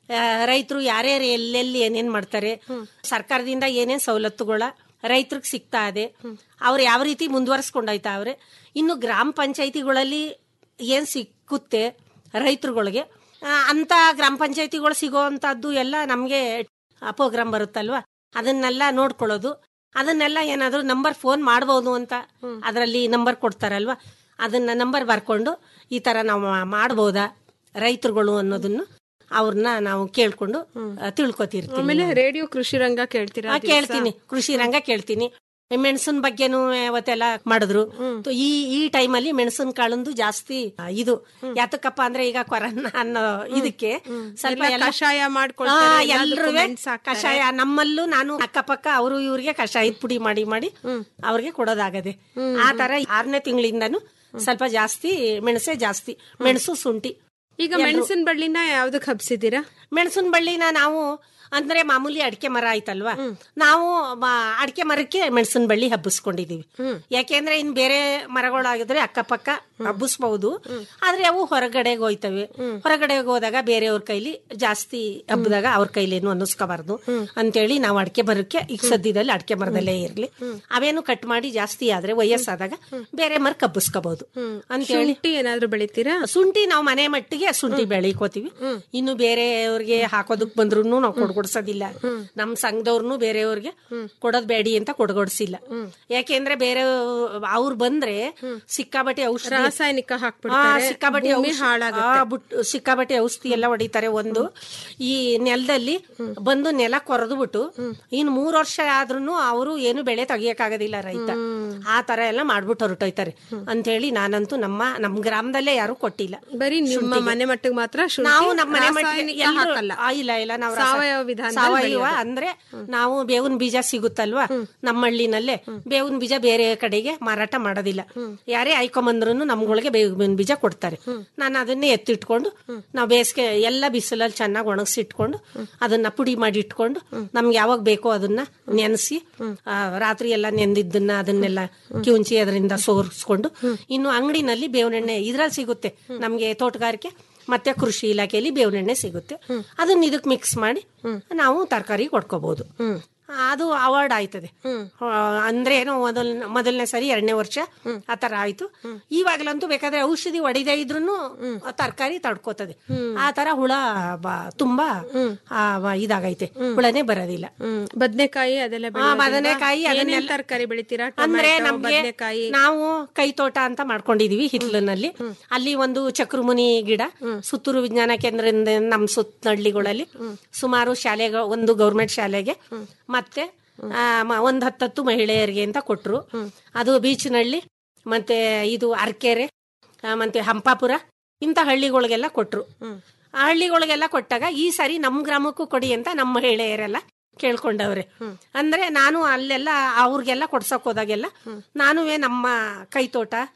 ರೈತರು ಯಾರ್ಯಾರು ಎಲ್ಲೆಲ್ಲಿ ಏನೇನ್ ಮಾಡ್ತಾರೆ ಸರ್ಕಾರದಿಂದ ಏನೇನ್ ಸವಲತ್ತುಗಳ ರೈತರಿಗೆ ಸಿಗ್ತಾ ಇದೆ ಅವ್ರು ಯಾವ ರೀತಿ ಮುಂದುವರ್ಸ್ಕೊಂಡೋಯ್ತಾವ್ರೆ ಇನ್ನು ಗ್ರಾಮ ಪಂಚಾಯತಿಗಳಲ್ಲಿ ಏನ್ ಸಿಕ್ಕುತ್ತೆ ರೈತರುಗಳಿಗೆ ಆ, ಅಂತ ಗ್ರಾಮ ಪಂಚಾಯತಿಗಳು ಸಿಗೋ ಅಂತದ್ದು ಎಲ್ಲ ನಮ್ಗೆ ಪ್ರೋಗ್ರಾಮ್ ಬರುತ್ತಲ್ವಾ ಅದನ್ನೆಲ್ಲ ನೋಡ್ಕೊಳ್ಳೋದು ಅದನ್ನೆಲ್ಲ ಏನಾದ್ರು ನಂಬರ್ ಫೋನ್ ಮಾಡಬಹುದು ಅಂತ ಅದರಲ್ಲಿ ನಂಬರ್ ಕೊಡ್ತಾರಲ್ವಾ ಅದನ್ನ ನಂಬರ್ ಬರ್ಕೊಂಡು ಈ ತರ ನಾವು ಮಾ- ಮಾಡ್ಬೋದಾ ರೈತರುಗಳು ಅನ್ನೋದನ್ನು ಅವ್ರನ್ನ ನಾವು ಕೇಳ್ಕೊಂಡು ಆ, ತಿಳ್ಕೊತಿರ್ತೀವಿ ಆಮೇಲೆ ರೇಡಿಯೋ ಕೃಷಿ ರಂಗ ಕೇಳ್ತೀರಾ ಆ, ಕೇಳ್ತೀನಿ ಕೃಷಿ ರಂಗ ಕೇಳ್ತೀನಿ ಮೆಣಸಿನ ಬಗ್ಗೆನೂ ಅವತ್ತೆಲ್ಲ ಮಾಡಿದ್ರು ತು- ಈ ಈ ಟೈಮಲ್ಲಿ ಮೆಣಸಿನ ಕಾಳಂದು ಜಾಸ್ತಿ ಆ, ಇದು ಯಾತಕ್ಕಪ್ಪ ಅಂದ್ರೆ ಈಗ ಕೊರೋನಾ ಅನ್ನೋ ಇದಕ್ಕೆ ಸ್ವಲ್ಪ ಎಲ್ಲ ಎಲ್ಲ- ಕಷಾಯ ಆ, ಮಾಡ್ಕೊಳ್ತಾರೆ, ಎಲ್ಲದಕ್ಕೂ ಎಲ್ರೂ ಮೆಣಸು ಹಾಕ್ತಾರೆ. ಕಷಾಯ ನಮ್ಮಲ್ಲೂ ನಾನು ಅಕ್ಕಪಕ್ಕ ಅವರು ಇವ್ರಿಗೆ ಕಷಾಯದ ಪುಡಿ ಮಾಡಿ ಮಾಡಿ ಅವ್ರಿಗೆ ಕೊಡೋದಾಗದೆ ಆ ತರ ಆರನೇ ತಿಂಗಳಿಂದನು ಸ್ವಲ್ಪ ಜಾಸ್ತಿ ಮೆಣಸೆ ಜಾಸ್ತಿ ಮೆಣಸು ಶುಂಠಿ ಈಗ ಮೆಣಸಿನ ಬಳ್ಳಿನ ಯಾವ್ದಕ್ ಹಬ್ಸಿದ್ದೀರಾ ಮೆಣಸಿನ ಬಳ್ಳಿನ ನಾವು ಅಂದ್ರೆ ಮಾಮೂಲಿ ಅಡಿಕೆ ಮರ ಆಯ್ತಲ್ವಾ ನಾವು ಅಡಿಕೆ ಮರಕ್ಕೆ ಮೆಣಸಿನ ಬಳ್ಳಿ ಹಬ್ಬಿಸ್ಕೊಂಡಿದೀವಿ ಯಾಕೆಂದ್ರೆ ಇನ್ ಬೇರೆ ಮರಗಳಾಗಿದ್ರೆ ಅಕ್ಕಪಕ್ಕ ಹಬ್ಬಿಸ್ಬಹುದು ಆದ್ರೆ ಅವು ಹೊರಗಡೆಗೆ ಹೋಯ್ತವೆ ಹೊರಗಡೆಗೆ ಹೋದಾಗ ಬೇರೆಯವ್ರ ಕೈಲಿ ಜಾಸ್ತಿ ಹಬ್ಬದಾಗ ಅವ್ರ ಕೈಲೇನು ಅನ್ನಿಸ್ಕೋಬಾರ್ದು ಅಂತೇಳಿ ನಾವು ಅಡಿಕೆ ಮರಕ್ಕೆ ಈಗ ಸದ್ಯದಲ್ಲಿ ಅಡಿಕೆ ಮರದಲ್ಲೇ ಇರ್ಲಿ ಅವೇನು ಕಟ್ ಮಾಡಿ ಜಾಸ್ತಿ ಆದ್ರೆ ವಯಸ್ಸಾದಾಗ ಬೇರೆ ಮರಕ್ಕೆ ಹಬ್ಬಿಸ್ಕೋಬಹುದು ಅಂತೇಳಿ ಶುಂಠಿ ಏನಾದ್ರು ಬೆಳಿತೀರಾ ಶುಂಠಿ ನಾವು ಮನೆ ಮಟ್ಟಿಗೆ ಶುಂಠಿ ಬೆಳಿಕೋತೀವಿ ಇನ್ನು ಬೇರೆಯವ್ರಿಗೆ ಹಾಕೋದಕ್ ಬಂದ್ರು ನಾವು ಕೊಡ್ಗೊಡ್ಸೋದಿಲ್ಲ ನಮ್ ಸಂಘದವ್ರನ್ನು ಬೇರೆಯವ್ರಿಗೆ ಕೊಡೋದ್ ಬೇಡಿ ಅಂತ ಕೊಡ್ಗೊಡ್ಸಿಲ್ಲ ಯಾಕೆಂದ್ರೆ ಬೇರೆ ಅವ್ರು ಬಂದ್ರೆ ಸಿಕ್ಕಾಬಟ್ಟೆ ಔಷಧಿ ರಾಸಾಯನಿಕ ಆ, ಹಾಕ್ಬಿಡ್ತಾರೆ ಸಿಕ್ಕಾಬಟ್ಟೆ ಭೂಮಿ ಔಷಧಿ- ಹಾಳಾಗುತ್ತೆ. ಆ, ಬುಟ್- ಸಿಕ್ಕಾಬಟ್ಟೆ ಔಷಧಿ ಎಲ್ಲ ಹೊಡಿತಾರೆ ಒಂದು ಈ ನೆಲದಲ್ಲಿ ಬಂದು ನೆಲ ಕೊರೆದು ಬಿಟ್ಟು ಇನ್ ಮೂರ್ ವರ್ಷ ಆದ್ರೂ ಅವರು ಏನು ಬೆಳೆ ತೆಗಿಯಕ್ಕಾಗೋದಿಲ್ಲ ರೈತ ಆ ತರ ಎಲ್ಲ ಮಾಡ್ಬಿಟ್ಟು ಹೊರಟೋಯ್ತಾರೆ ಅಂತೇಳಿ ನಾನಂತೂ ನಮ್ಮ ನಮ್ ಗ್ರಾಮದಲ್ಲೇ ಯಾರು ಕೊಟ್ಟಿಲ್ಲ ಬರೀ ನಿಮ್ಮ ಶುಂಠಿಗೆ. ಮನೆ ಮಟ್ಟಿಗೆ ಮಾತ್ರ ಶುಂಠಿ, ನಾವು ನಮ್ಮ ಮನೆ ಮಟ್ಟಿಗೆ ರಾಸಾಯನಿಕ ಎಲ್ರು- ಹಾಕಲ್ಲ. ಆ, ಇಲ್ಲ ಇಲ್ಲ ನಾವು ರಾಸ- ಸಾವಯವ ವಿಧಾನದಲ್ಲಿ ಸಾವಯವ ಬೆಳೆಯೋದು. ಅಂದ್ರೆ ನಾವು ಬೇವಿನ ಬೀಜ ಸಿಗುತ್ತಲ್ವಾ ನಮ್ಮ ಹಳ್ಳಿನಲ್ಲೇ ಬೇವಿನ ಬೀಜ ಬೇರೆ ಕಡೆಗೆ ಮಾರಾಟ ಮಾಡೋದಿಲ್ಲ ಯಾರೇ ಆಯ್ಕೊಂಬಂದ್ರು ನಮ್ಗಳಿಗೆ ಬೇವಿನ ಬೀಜ ಕೊಡ್ತಾರೆ ನಾನು ಅದನ್ನೇ ಎತ್ತಿಟ್ಕೊಂಡು ನಾವು ಬೇಸಿಗೆ ಎಲ್ಲ ಬಿಸಿಲಲ್ಲಿ ಚೆನ್ನಾಗಿ ಒಣಗಿಸಿಟ್ಕೊಂಡು ಅದನ್ನ ಪುಡಿ ಮಾಡಿ ಇಟ್ಕೊಂಡು ನಮ್ಗೆ ಯಾವಾಗ ಬೇಕೋ ಅದನ್ನ ನೆನೆಸಿ ರಾತ್ರಿ ಎಲ್ಲ ನೆಂದಿದ್ದನ್ನ ಅದನ್ನೆಲ್ಲ ಕಿವುಂಚಿ ಅದರಿಂದ ಸೋರಿಸ್ಕೊಂಡು ಇನ್ನು ಅಂಗಡಿನಲ್ಲಿ ಬೇವಿನೆಣ್ಣೆ ಇದ್ರಲ್ಲಿ ಸಿಗುತ್ತೆ ನಮ್ಗೆ ತೋಟಗಾರಿಕೆ ಮತ್ತೆ ಕೃಷಿ ಇಲಾಖೆಯಲ್ಲಿ ಬೇವಿನೆಣ್ಣೆ ಸಿಗುತ್ತೆ ಅದನ್ನ ಇದಕ್ಕೆ ಮಿಕ್ಸ್ ಮಾಡಿ ನಾವು ತರಕಾರಿ ಕೊಡ್ಕೋಬಹುದು ಅದು ಅವಾರ್ಡ್ ಆಯ್ತದೆ ಆ, ಅಂದ್ರೆ ಏನು ಮೊದಲ್ ಮೊದಲನೇ ಸರಿ ಎರಡನೇ ವರ್ಷ ಆ ತರ ಆಯ್ತು ಇವಾಗ್ಲಂತೂ ಬೇಕಾದ್ರೆ ಔಷಧಿ ಹೊಡಿದೇ ಇದ್ರೂ ತರಕಾರಿ ತಡ್ಕೋತದೆ ಆ ತರ ಹುಳ ಬ- ತುಂಬಾ ಆ, ವ- ಇದಾಗೈತೆ ಹುಳನೇ ಬರೋದಿಲ್ಲ ಬದನೆಕಾಯಿ ಅದೆಲ್ಲ ಆ, ಬದನೆಕಾಯಿ ಅದನ್ನೆಲ್ಲ ತರಕಾರಿ ಬೆಳಿತೀರಾ ಅಂದ್ರೆ ಟೊಮ್ಯಾಟೊ, ನಮ್ಗೆ ಬದನೆಕಾಯಿ ನಾವು ಕೈ ತೋಟ ಅಂತ ಮಾಡ್ಕೊಂಡಿದೀವಿ ಹಿತ್ಲಿನಲ್ಲಿ ಅಲ್ಲಿ ಒಂದು ಚಕ್ರಮುನಿ ಗಿಡ ಸುತ್ತೂರು ವಿಜ್ಞಾನ ಕೇಂದ್ರದಿಂದ ನಮ್ಮ ಸುತ್ತ ಹಳ್ಳಿಗಳಲ್ಲಿ ಸುಮಾರು ಶಾಲೆಗಳು ಒಂದು ಗೌರ್ಮೆಂಟ್ ಶಾಲೆಗೆ ಮತ್ತೆ ಆ, ಮ- ಒಂದ್ ಹತ್ತತ್ತು ಮಹಿಳೆಯರಿಗೆ ಅಂತ ಕೊಟ್ರು ಅದು ಬೀಚ್ನಳ್ಳಿ ಮತ್ತೆ ಇದು ಅರ್ಕೆರೆ ಆ, ಮತ್ತೆ ಹಂಪಾಪುರ ಇಂಥ ಹಳ್ಳಿಗಳಿಗೆಲ್ಲ ಕೊಟ್ರು ಆ ಹಳ್ಳಿಗಳಿಗೆಲ್ಲ ಕೊಟ್ಟಾಗ ಈ ಸಾರಿ ನಮ್ ಗ್ರಾಮಕ್ಕೂ ಕೊಡಿ ಅಂತ ನಮ್ಮ ಮಹಿಳೆಯರೆಲ್ಲ ಕೇಳ್ಕೊಂಡವ್ರೆ ಅಂದ್ರೆ ನಾನು ಅಲ್ಲೆಲ್ಲ ಅವ್ರಿಗೆಲ್ಲ ಕೊಡ್ಸಕ್ ಹೋದಾಗೆಲ್ಲ ನಾನುವೇ ನಮ್ಮ ಕೈ ತೋಟ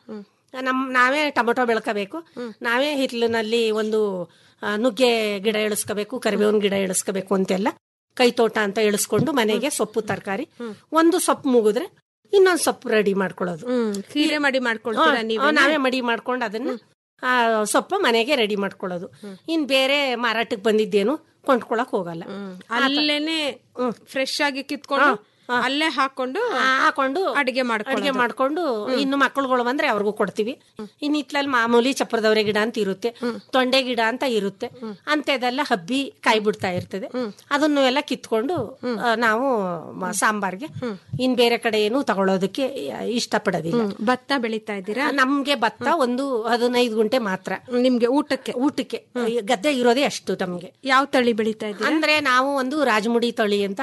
ನಮ್ ನಾವೇ ಟೊಮೊಟೊ ಬೆಳ್ಕೋಬೇಕು ನಾವೇ ಹಿತ್ಲಿನಲ್ಲಿ ಒಂದು ಆ, ನುಗ್ಗೆ ಗಿಡ ಇಳಿಸ್ಕೋಬೇಕು ಕರಿಬೇವಿನ ಗಿಡ ಇಳಿಸ್ಕೋಬೇಕು ಅಂತೆಲ್ಲ ಕೈ ತೋಟ ಅಂತ ಇಳಿಸ್ಕೊಂಡು ಮನೆಗೆ ಸೊಪ್ಪು ತರಕಾರಿ ಒಂದು ಸೊಪ್ಪು ಮುಗಿದ್ರೆ ಇನ್ನೊಂದು ಸೊಪ್ಪು ರೆಡಿ ಮಾಡ್ಕೊಳ್ಳೋದು ಹೀರೆ ಮಡಿ ಮಾಡ್ಕೊಳ್ತೀರಾ ಹಾ, ನೀವೇ ನಾವೇ ಮಡಿ ಮಾಡ್ಕೊಂಡು ಅದನ್ನ ಆ, ಸೊಪ್ಪು ಮನೆಗೆ ರೆಡಿ ಮಾಡ್ಕೊಳ್ಳೋದು ಇನ್ ಬೇರೆ ಮಾರಾಟಕ್ಕೆ ಬಂದಿದ್ದೇನು ಕೊಂಡ್ಕೊಳಕ್ ಹೋಗಲ್ಲ ಅಲ್ಲೇನೆ ಫ್ರೆಶ್ ಆಗಿ ಕಿತ್ಕೊಂಡು ಅಲ್ಲೇ ಹಾಕೊಂಡು ಹಾಕೊಂಡು ಅಡಿಗೆ ಅಡಿಗೆ ಮಾಡ್ಕೊಳ್ಳೋದು. ಮಾಡ್ಕೊಂಡು ಇನ್ನು ಮಕ್ಕಳುಗಳು ಬಂದ್ರೆ ಅವ್ರಿಗೂ ಕೊಡ್ತೀವಿ ಇನ್ ಇತ್ಲಲ್ಲಿ ಮಾಮೂಲಿ ಚಪ್ರದವರೆ ಗಿಡ ಅಂತ ಇರುತ್ತೆ ತೊಂಡೆ ಗಿಡ ಅಂತ ಇರುತ್ತೆ ಅಂತದೆಲ್ಲ ಹಬ್ಬಿ ಕಾಯಿ ಬಿಡ್ತಾ ಇರ್ತದೆ ಅದನ್ನು ಎಲ್ಲ ಕಿತ್ಕೊಂಡು ಆ, ನಾವು ಮ- ಸಾಂಬಾರ್ಗೆ ಇನ್ ಬೇರೆ ಕಡೆ ಏನು ತಗೊಳ್ಳೋದಕ್ಕೆ ಇಷ್ಟಪಡೋದಿಲ್ಲ ಭತ್ತ ಬೆಳಿತಾ ಇದ್ದೀರಾ ನಮ್ಗೆ ಭತ್ತ ಒಂದು ಹದಿನೈದು ಗುಂಟೆ ಮಾತ್ರ ನಿಮ್ಗೆ ಊಟಕ್ಕೆ ಊಟಕ್ಕೆ ಗದ್ದೆ ಇರೋದೇ ಅಷ್ಟು ನಮ್ಗೆ ಯಾವ ತಳಿ ಬೆಳಿತಾ ಇದ್ದೀರಾ ಅಂದ್ರೆ ನಾವು ಒಂದು ರಾಜಮುಡಿ ತಳಿ ಅಂತ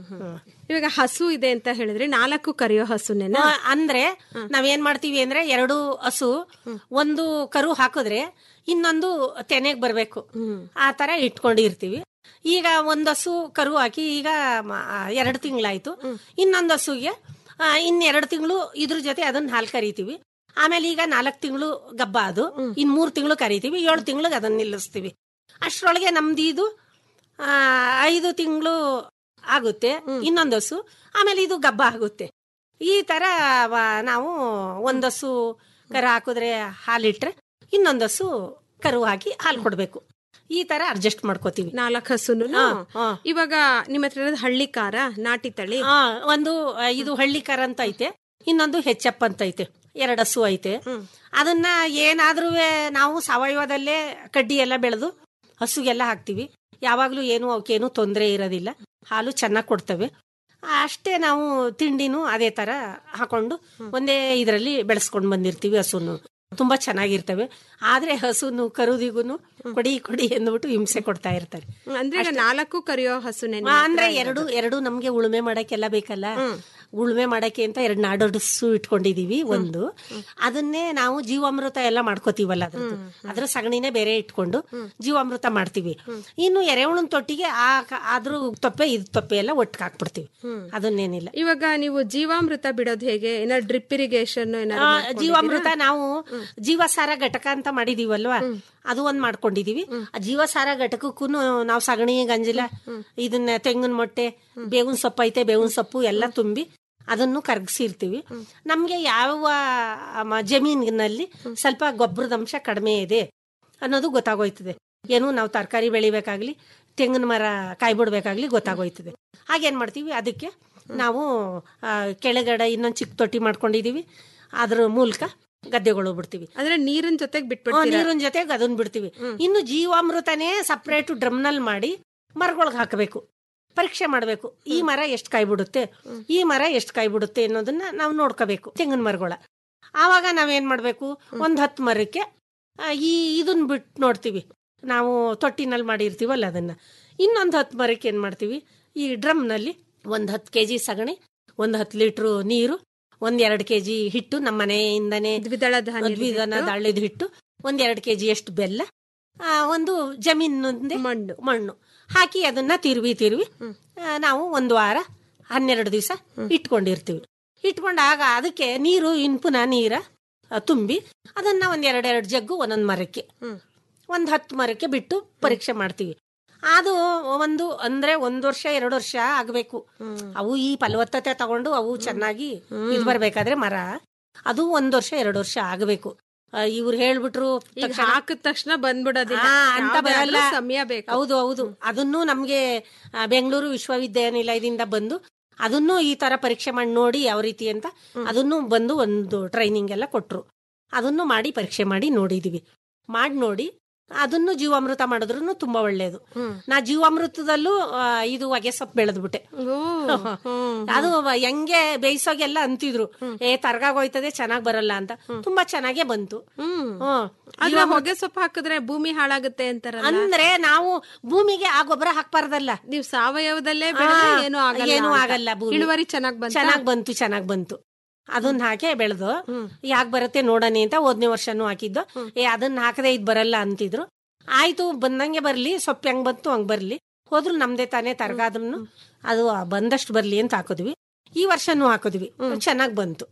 ಇವಾಗ ಹಸು ಇದೆ ಅಂತ ಹೇಳಿದ್ರೆ ನಾಲ್ಕು ಕರಿಯೋ ಹಸುನೇನಾ ಆ, ಅಂದ್ರೆ ನಾವೇನ್ ಮಾಡ್ತೀವಿ ಅಂದ್ರೆ ಎರಡು ಹಸು ಒಂದು ಕರು ಹಾಕಿದ್ರೆ ಇನ್ನೊಂದು ತೆನೆಗ್ ಬರ್ಬೇಕು ಆ ತರ ಇಟ್ಕೊಂಡಿರ್ತೀವಿ ಈಗ ಒಂದ್ ಹಸು ಕರು ಹಾಕಿ ಈಗ ಮ- ಆ, ಎರಡು ತಿಂಗಳಾಯ್ತು ಇನ್ನೊಂದ್ ಹಸುಗೆ ಆ, ಇನ್ ಎರಡು ತಿಂಗಳು ಇದ್ರ ಜೊತೆ ಅದನ್ನ ಹಾಲು ಕರಿತೀವಿ ಆಮೇಲೆ ಈಗ ನಾಲ್ಕು ತಿಂಗಳು ಗಬ್ಬ ಅದು ಇನ್ ಮೂರ್ ತಿಂಗಳು ಕರಿತೀವಿ ಏಳು ತಿಂಗಳಿಗೆ ಅದನ್ನ ನಿಲ್ಲಿಸ್ತೀವಿ ಅಷ್ಟ್ರೊಳಗೆ ನಮ್ದು ಇದು ಆ, ಐದು ತಿಂಗಳು ಆಗುತ್ತೆ ಇನ್ನೊಂದ್ ಹಸು ಆಮೇಲೆ ಇದು ಗಬ್ಬ ಆಗುತ್ತೆ ಈ ತರ ವ- ನಾವು ಒಂದಸು ಕರು ಹಾಕಿದ್ರೆ ಹಾಲಿಟ್ರೆ ಇನ್ನೊಂದಸು ಕರು ಹಾಕಿ ಹಾಲು ಕೊಡ್ಬೇಕು ಈ ತರ ಅಡ್ಜಸ್ಟ್ ಮಾಡ್ಕೋತೀವಿ ನಾಲ್ಕು ಹಸುನು ಹಾ, ಹಾ. ಇವಾಗ ನಿಮ್ಮ ಹತ್ರ ಇರೋದು ಹಳ್ಳಿ ಕಾರ ನಾಟಿ ತಳಿ ಆ, ಒಂದು ಆ, ಇದು ಹಳ್ಳಿ ಕರ ಅಂತ ಐತೆ ಇನ್ನೊಂದು ಹೆಚ್ಚಪ್ಪ ಅಂತ ಐತೆ ಎರಡು ಹಸು ಐತೆ ಅದನ್ನ ಏನಾದ್ರೂ ನಾವು ಸಾವಯವದಲ್ಲೇ ಕಡ್ಡಿ ಎಲ್ಲ ಬೆಳೆದು ಹಸುಗೆಲ್ಲ ಹಾಕ್ತಿವಿ ಯಾವಾಗ್ಲೂ ಏನು ಅವಕ್ಕೇನು ತೊಂದರೆ ಇರೋದಿಲ್ಲ ಹಾಲು ಚೆನ್ನಾಗಿ ಕೊಡ್ತವೆ ಅಷ್ಟೇ ನಾವು ತಿಂಡಿನೂ ಅದೇ ತರ ಹಾಕೊಂಡು ಒಂದೇ ಇದರಲ್ಲಿ ಬೆಳೆಸ್ಕೊಂಡು ಬಂದಿರ್ತೀವಿ ಹಸುನು ತುಂಬಾ ಚೆನ್ನಾಗಿರ್ತವೆ ಆದ್ರೆ ಹಸುನು ಕರುದಿಗೂನು ಕೊಡಿ ಕೊಡಿ ಎಂದ್ಬಿಟ್ಟು ಹಿಂಸೆ ಕೊಡ್ತಾ ಇರ್ತಾರೆ ಅಂದ್ರೆ ಈಗ ನಾಲ್ಕು ಕರಿಯೋ ಹಸುನೆ ಆ, ಅಂದ್ರೆ ಎರಡು ಎರಡು ನಮ್ಗೆ ಉಳುಮೆ ಮಾಡಕ್ಕೆಲ್ಲ ಬೇಕಲ್ಲ ಉಳುಮೆ ಮಾಡಕ್ಕೆ ಅಂತ ಎರಡು ನಾಡೋಡಿಸು ಇಟ್ಕೊಂಡಿದೀವಿ ಒಂದು ಅದನ್ನೇ ನಾವು ಜೀವಾಮೃತ ಎಲ್ಲ ಮಾಡ್ಕೋತೀವಲ್ಲ ಅದ್ರದ್ದು ಅದ್ರ ಸಗಣಿನೇ ಬೇರೆ ಇಟ್ಕೊಂಡು ಜೀವಾಮೃತ ಮಾಡ್ತೀವಿ ಇನ್ನು ಎರೆಹುಳನ್ ತೊಟ್ಟಿಗೆ ಆ ಕ- ಅದ್ರ ತೊಪ್ಪೆ ಇದ್ ತೊಪ್ಪೆ ಎಲ್ಲ ಒಟ್ಟಿಗೆ ಹಾಕ್ಬಿಡ್ತೀವಿ ಅದನ್ನೇನಿಲ್ಲ ಇವಾಗ ನೀವು ಜೀವಾಮೃತ ಬಿಡೋದು ಹೇಗೆ ಏನಾದ್ರು ಡ್ರಿಪ್ ಇರಿಗೇಷನ್ ಆ, ಜೀವಾಮೃತ ನಾವು ಜೀವಸಾರ ಘಟಕ ಅಂತ ಮಾಡಿದೀವಲ್ವಾ ಅದು ಒಂದ್ ಮಾಡ್ಕೊಂಡಿದೀವಿ ಆ ಜೀವಸಾರ ಘಟಕಕ್ಕೂ ನಾವು ಸಗಣಿ ಗಂಜಲ ಇದನ್ನ ತೆಂಗಿನ ಮೊಟ್ಟೆ ಬೇವಿನ ಸೊಪ್ಪು ಐತೆ ಬೇವಿನ ಸೊಪ್ಪು ಎಲ್ಲ ತುಂಬಿ ಅದನ್ನು ಕರಗಿಸಿರ್ತೀವಿ ನಮ್ಗೆ ಯಾವ ಮ- ಜಮೀನಿನಲ್ಲಿ ಸ್ವಲ್ಪ ಗೊಬ್ಬರದ ಅಂಶ ಕಡಿಮೆ ಇದೆ ಅನ್ನೋದು ಗೊತ್ತಾಗೋಯ್ತದೆ ಏನು ನಾವು ತರಕಾರಿ ಬೆಳಿಬೇಕಾಗ್ಲಿ ತೆಂಗಿನ ಮರ ಕಾಯಿ ಬಿಡ್ಬೇಕಾಗ್ಲಿ ಗೊತ್ತಾಗೋಯ್ತದೆ ಹಾಗೇನ್ ಮಾಡ್ತೀವಿ ಅದಕ್ಕೆ ನಾವು ಆ, ಕೆಳಗಡೆ ಇನ್ನೊಂದು ಚಿಕ್ಕ ತೊಟ್ಟಿ ಮಾಡ್ಕೊಂಡಿದೀವಿ ಅದ್ರ ಮೂಲಕ ಗದ್ದೆಗಳು ಬಿಡ್ತೀವಿ ಅಂದ್ರೆ ನೀರಿನ ಜೊತೆಗೆ ಆ, ಬಿಟ್ಬಿಡ್ತೀರಾ ನೀರಿನ ಜೊತೆಗೆ ಅದನ್ನ ಬಿಡ್ತೀವಿ ಇನ್ನು ಜೀವಾಮೃತನೇ ಸಪ್ರೇಟ್ ಡ್ರಮ್ನಲ್ಲಿ ಮಾಡಿ ಮರಗಳಿಗೆ ಹಾಕಬೇಕು ಪರೀಕ್ಷೆ ಮಾಡಬೇಕು ಈ ಮರ ಎಷ್ಟು ಕಾಯಿ ಬಿಡುತ್ತೆ ಈ ಮರ ಎಷ್ಟು ಕಾಯಿ ಬಿಡುತ್ತೆ ಅನ್ನೋದನ್ನ ನಾವು ನೋಡ್ಕೋಬೇಕು ತೆಂಗಿನ ಮರಗಳ ಆವಾಗ ನಾವೇನ್ ಮಾಡ್ಬೇಕು ಒಂದ್ ಹತ್ತು ಮರಕ್ಕೆ ಆ, ಈ ಇದನ್ನ ಬಿಟ್ಟು ನೋಡ್ತೀವಿ ನಾವು ತೊಟ್ಟಿನಲ್ಲಿ ಮಾಡಿರ್ತೀವಲ್ಲ ಅದನ್ನ ಇನ್ನೊಂದು ಹತ್ತು ಮರಕ್ಕೆ ಏನ್ ಮಾಡ್ತೀವಿ ಈ ಡ್ರಮ್ನಲ್ಲಿ ಒಂದ್ ಹತ್ತು ಕೆಜಿ ಸಗಣಿ ಒಂದ್ ಹತ್ತು ಲೀಟ್ರು ನೀರು ಒಂದ್ ಎರಡ್ ಕೆಜಿ ಹಿಟ್ಟು ನಮ್ಮ ಮನೆಯಿಂದನೇ ದ್ವಿದಳ ಧಾನ್ಯದ ದ್ವಿದಳ ಹಿಟ್ಟು. ದಾಳಿದ ಹಿಟ್ಟು ಒಂದ್ ಎರಡ್ ಕೆಜಿ ಅಷ್ಟು ಬೆಲ್ಲ ಆ, ಒಂದು ಜಮೀನಿಂದ ಮಣ್ಣು ಮಣ್ಣು ಹಾಕಿ ಅದನ್ನ ತಿರುವಿ ತಿರುವಿ ಆ, ನಾವು ಒಂದು ವಾರ ಹನ್ನೆರಡು ದಿವಸ ಇಟ್ಕೊಂಡಿರ್ತೀವಿ ಇಟ್ಕೊಂಡಾಗ ಅದಕ್ಕೆ ನೀರು ಇನ್ಪುನ ನೀರ ಆ, ತುಂಬಿ ಅದನ್ನ ಒಂದ್ ಎರಡೆರಡು ಜಗ್ಗು ಒಂದೊಂದ್ ಮರಕ್ಕೆ ಒಂದ್ ಹತ್ತು ಮರಕ್ಕೆ ಬಿಟ್ಟು ಪರೀಕ್ಷೆ ಮಾಡ್ತೀವಿ ಅದು ಒಂದು ಅಂದ್ರೆ ಒಂದ್ ವರ್ಷ ಎರಡು ವರ್ಷ ಆಗ್ಬೇಕು ಅವು ಈ ಫಲವತ್ತತೆ ತಗೊಂಡು ಅವು ಚೆನ್ನಾಗಿ ಇದು ಬರ್ಬೇಕಾದ್ರೆ ಮರ ಅದು ಒಂದ್ ವರ್ಷ ಎರಡು ವರ್ಷ ಆಗಬೇಕು ಇವ್ರು ಹೇಳ್ಬಿಟ್ರು ಈಗ ತಕ್ಷಣ- ಹಾಕಿದ ತಕ್ಷಣ ಬಂದ್ಬಿಡೋದಿಲ್ಲ ಆ, ಅಂತ ಯಾವ್ದೇ ಆದ್ರೂ ಬರಲ್ಲ ಸಮಯ ಬೇಕು ಹೌದು ಹೌದು ಅದನ್ನು ನಮ್ಗೆ ಆ, ಬೆಂಗಳೂರು ವಿಶ್ವವಿದ್ಯಾನಿಲಯದಿಂದ ಬಂದು ಅದನ್ನು ಈ ತರ ಪರೀಕ್ಷೆ ಮಾಡಿ ನೋಡಿ ಯಾವ ರೀತಿ ಅಂತ ಅದನ್ನು ಬಂದು ಒಂದು ಟ್ರೈನಿಂಗ್ ಎಲ್ಲ ಕೊಟ್ರು ಅದನ್ನು ಮಾಡಿ ಪರೀಕ್ಷೆ ಮಾಡಿ ನೋಡಿದೀವಿ ಮಾಡಿ ನೋಡಿ ಅದನ್ನು ಜೀವಾಮೃತ ಮಾಡಿದ್ರು ತುಂಬಾ ಒಳ್ಳೇದು ನಾ ಜೀವಾಮೃತದಲ್ಲೂ ಆ, ಇದು ಹೊಗೆ ಸೊಪ್ಪು ಬೆಳೆದ್ಬಿಟ್ಟೆ ಅದು ಹೆಂಗೆ ಬೇಯಿಸೋಗೆಲ್ಲ ಅಂತಿದ್ರು ಏ ತರ್ಗಾಗೋಯ್ತದೆ ಚೆನ್ನಾಗ್ ಬರಲ್ಲ ಅಂತ ತುಂಬಾ ಚೆನ್ನಾಗೇ ಬಂತು ಹ್ಮ್ ಆದ್ರೆ ಹೊಗೆ ಸೊಪ್ಪು ಹಾಕಿದ್ರೆ ಭೂಮಿ ಹಾಳಾಗುತ್ತೆ ಅಂತಾರಲ್ಲ ಅಂದ್ರೆ ನಾವು ಭೂಮಿಗೆ ಆ ಗೊಬ್ಬರ ಹಾಕ್ಬಾರ್ದಲ್ಲ ನೀವು ಸಾವಯವದಲ್ಲೇ ಬೆಳೆದ್ರೆ ಆ, ಏನು ಆಗಲ್ಲ ಏನೂ ಅಂತ. ಆಗಲ್ಲ ಭೂಮಿ. ಇಳುವರಿ ಚೆನ್ನಾಗ್ ಬಂತ ಚೆನ್ನಾಗ್ ಬಂತು ಚೆನ್ನಾಗ್ ಬಂತು ಅದನ್ನ ಹಾಕೇ ಬೆಳೆದು ಯಾಕೆ ಬರುತ್ತೆ ನೋಡಣಿ ಅಂತ ಹೋದ್ನೇ ವರ್ಷನೂ ಹಾಕಿದ್ದು ಏ ಅದನ್ನ ಹಾಕದೆ ಇದ್ ಬರಲ್ಲ ಅಂತಿದ್ರು ಆಯ್ತು ಬಂದಂಗೆ ಬರ್ಲಿ ಸೊಪ್ಪು ಹೆಂಗ್ ಬಂತು ಹಂಗ್ ಬರ್ಲಿ ಹೋದ್ರು ನಮ್ದೇ ತಾನೇ ತರಗಾದ್ರೂ ಅದು ಬಂದಷ್ಟು ಬರ್ಲಿ ಅಂತ ಹಾಕಿದ್ವಿ ಈ ವರ್ಷನೂ ಹಾಕಿದ್ವಿ ಚೆನ್ನಾಗ್ ಬಂತು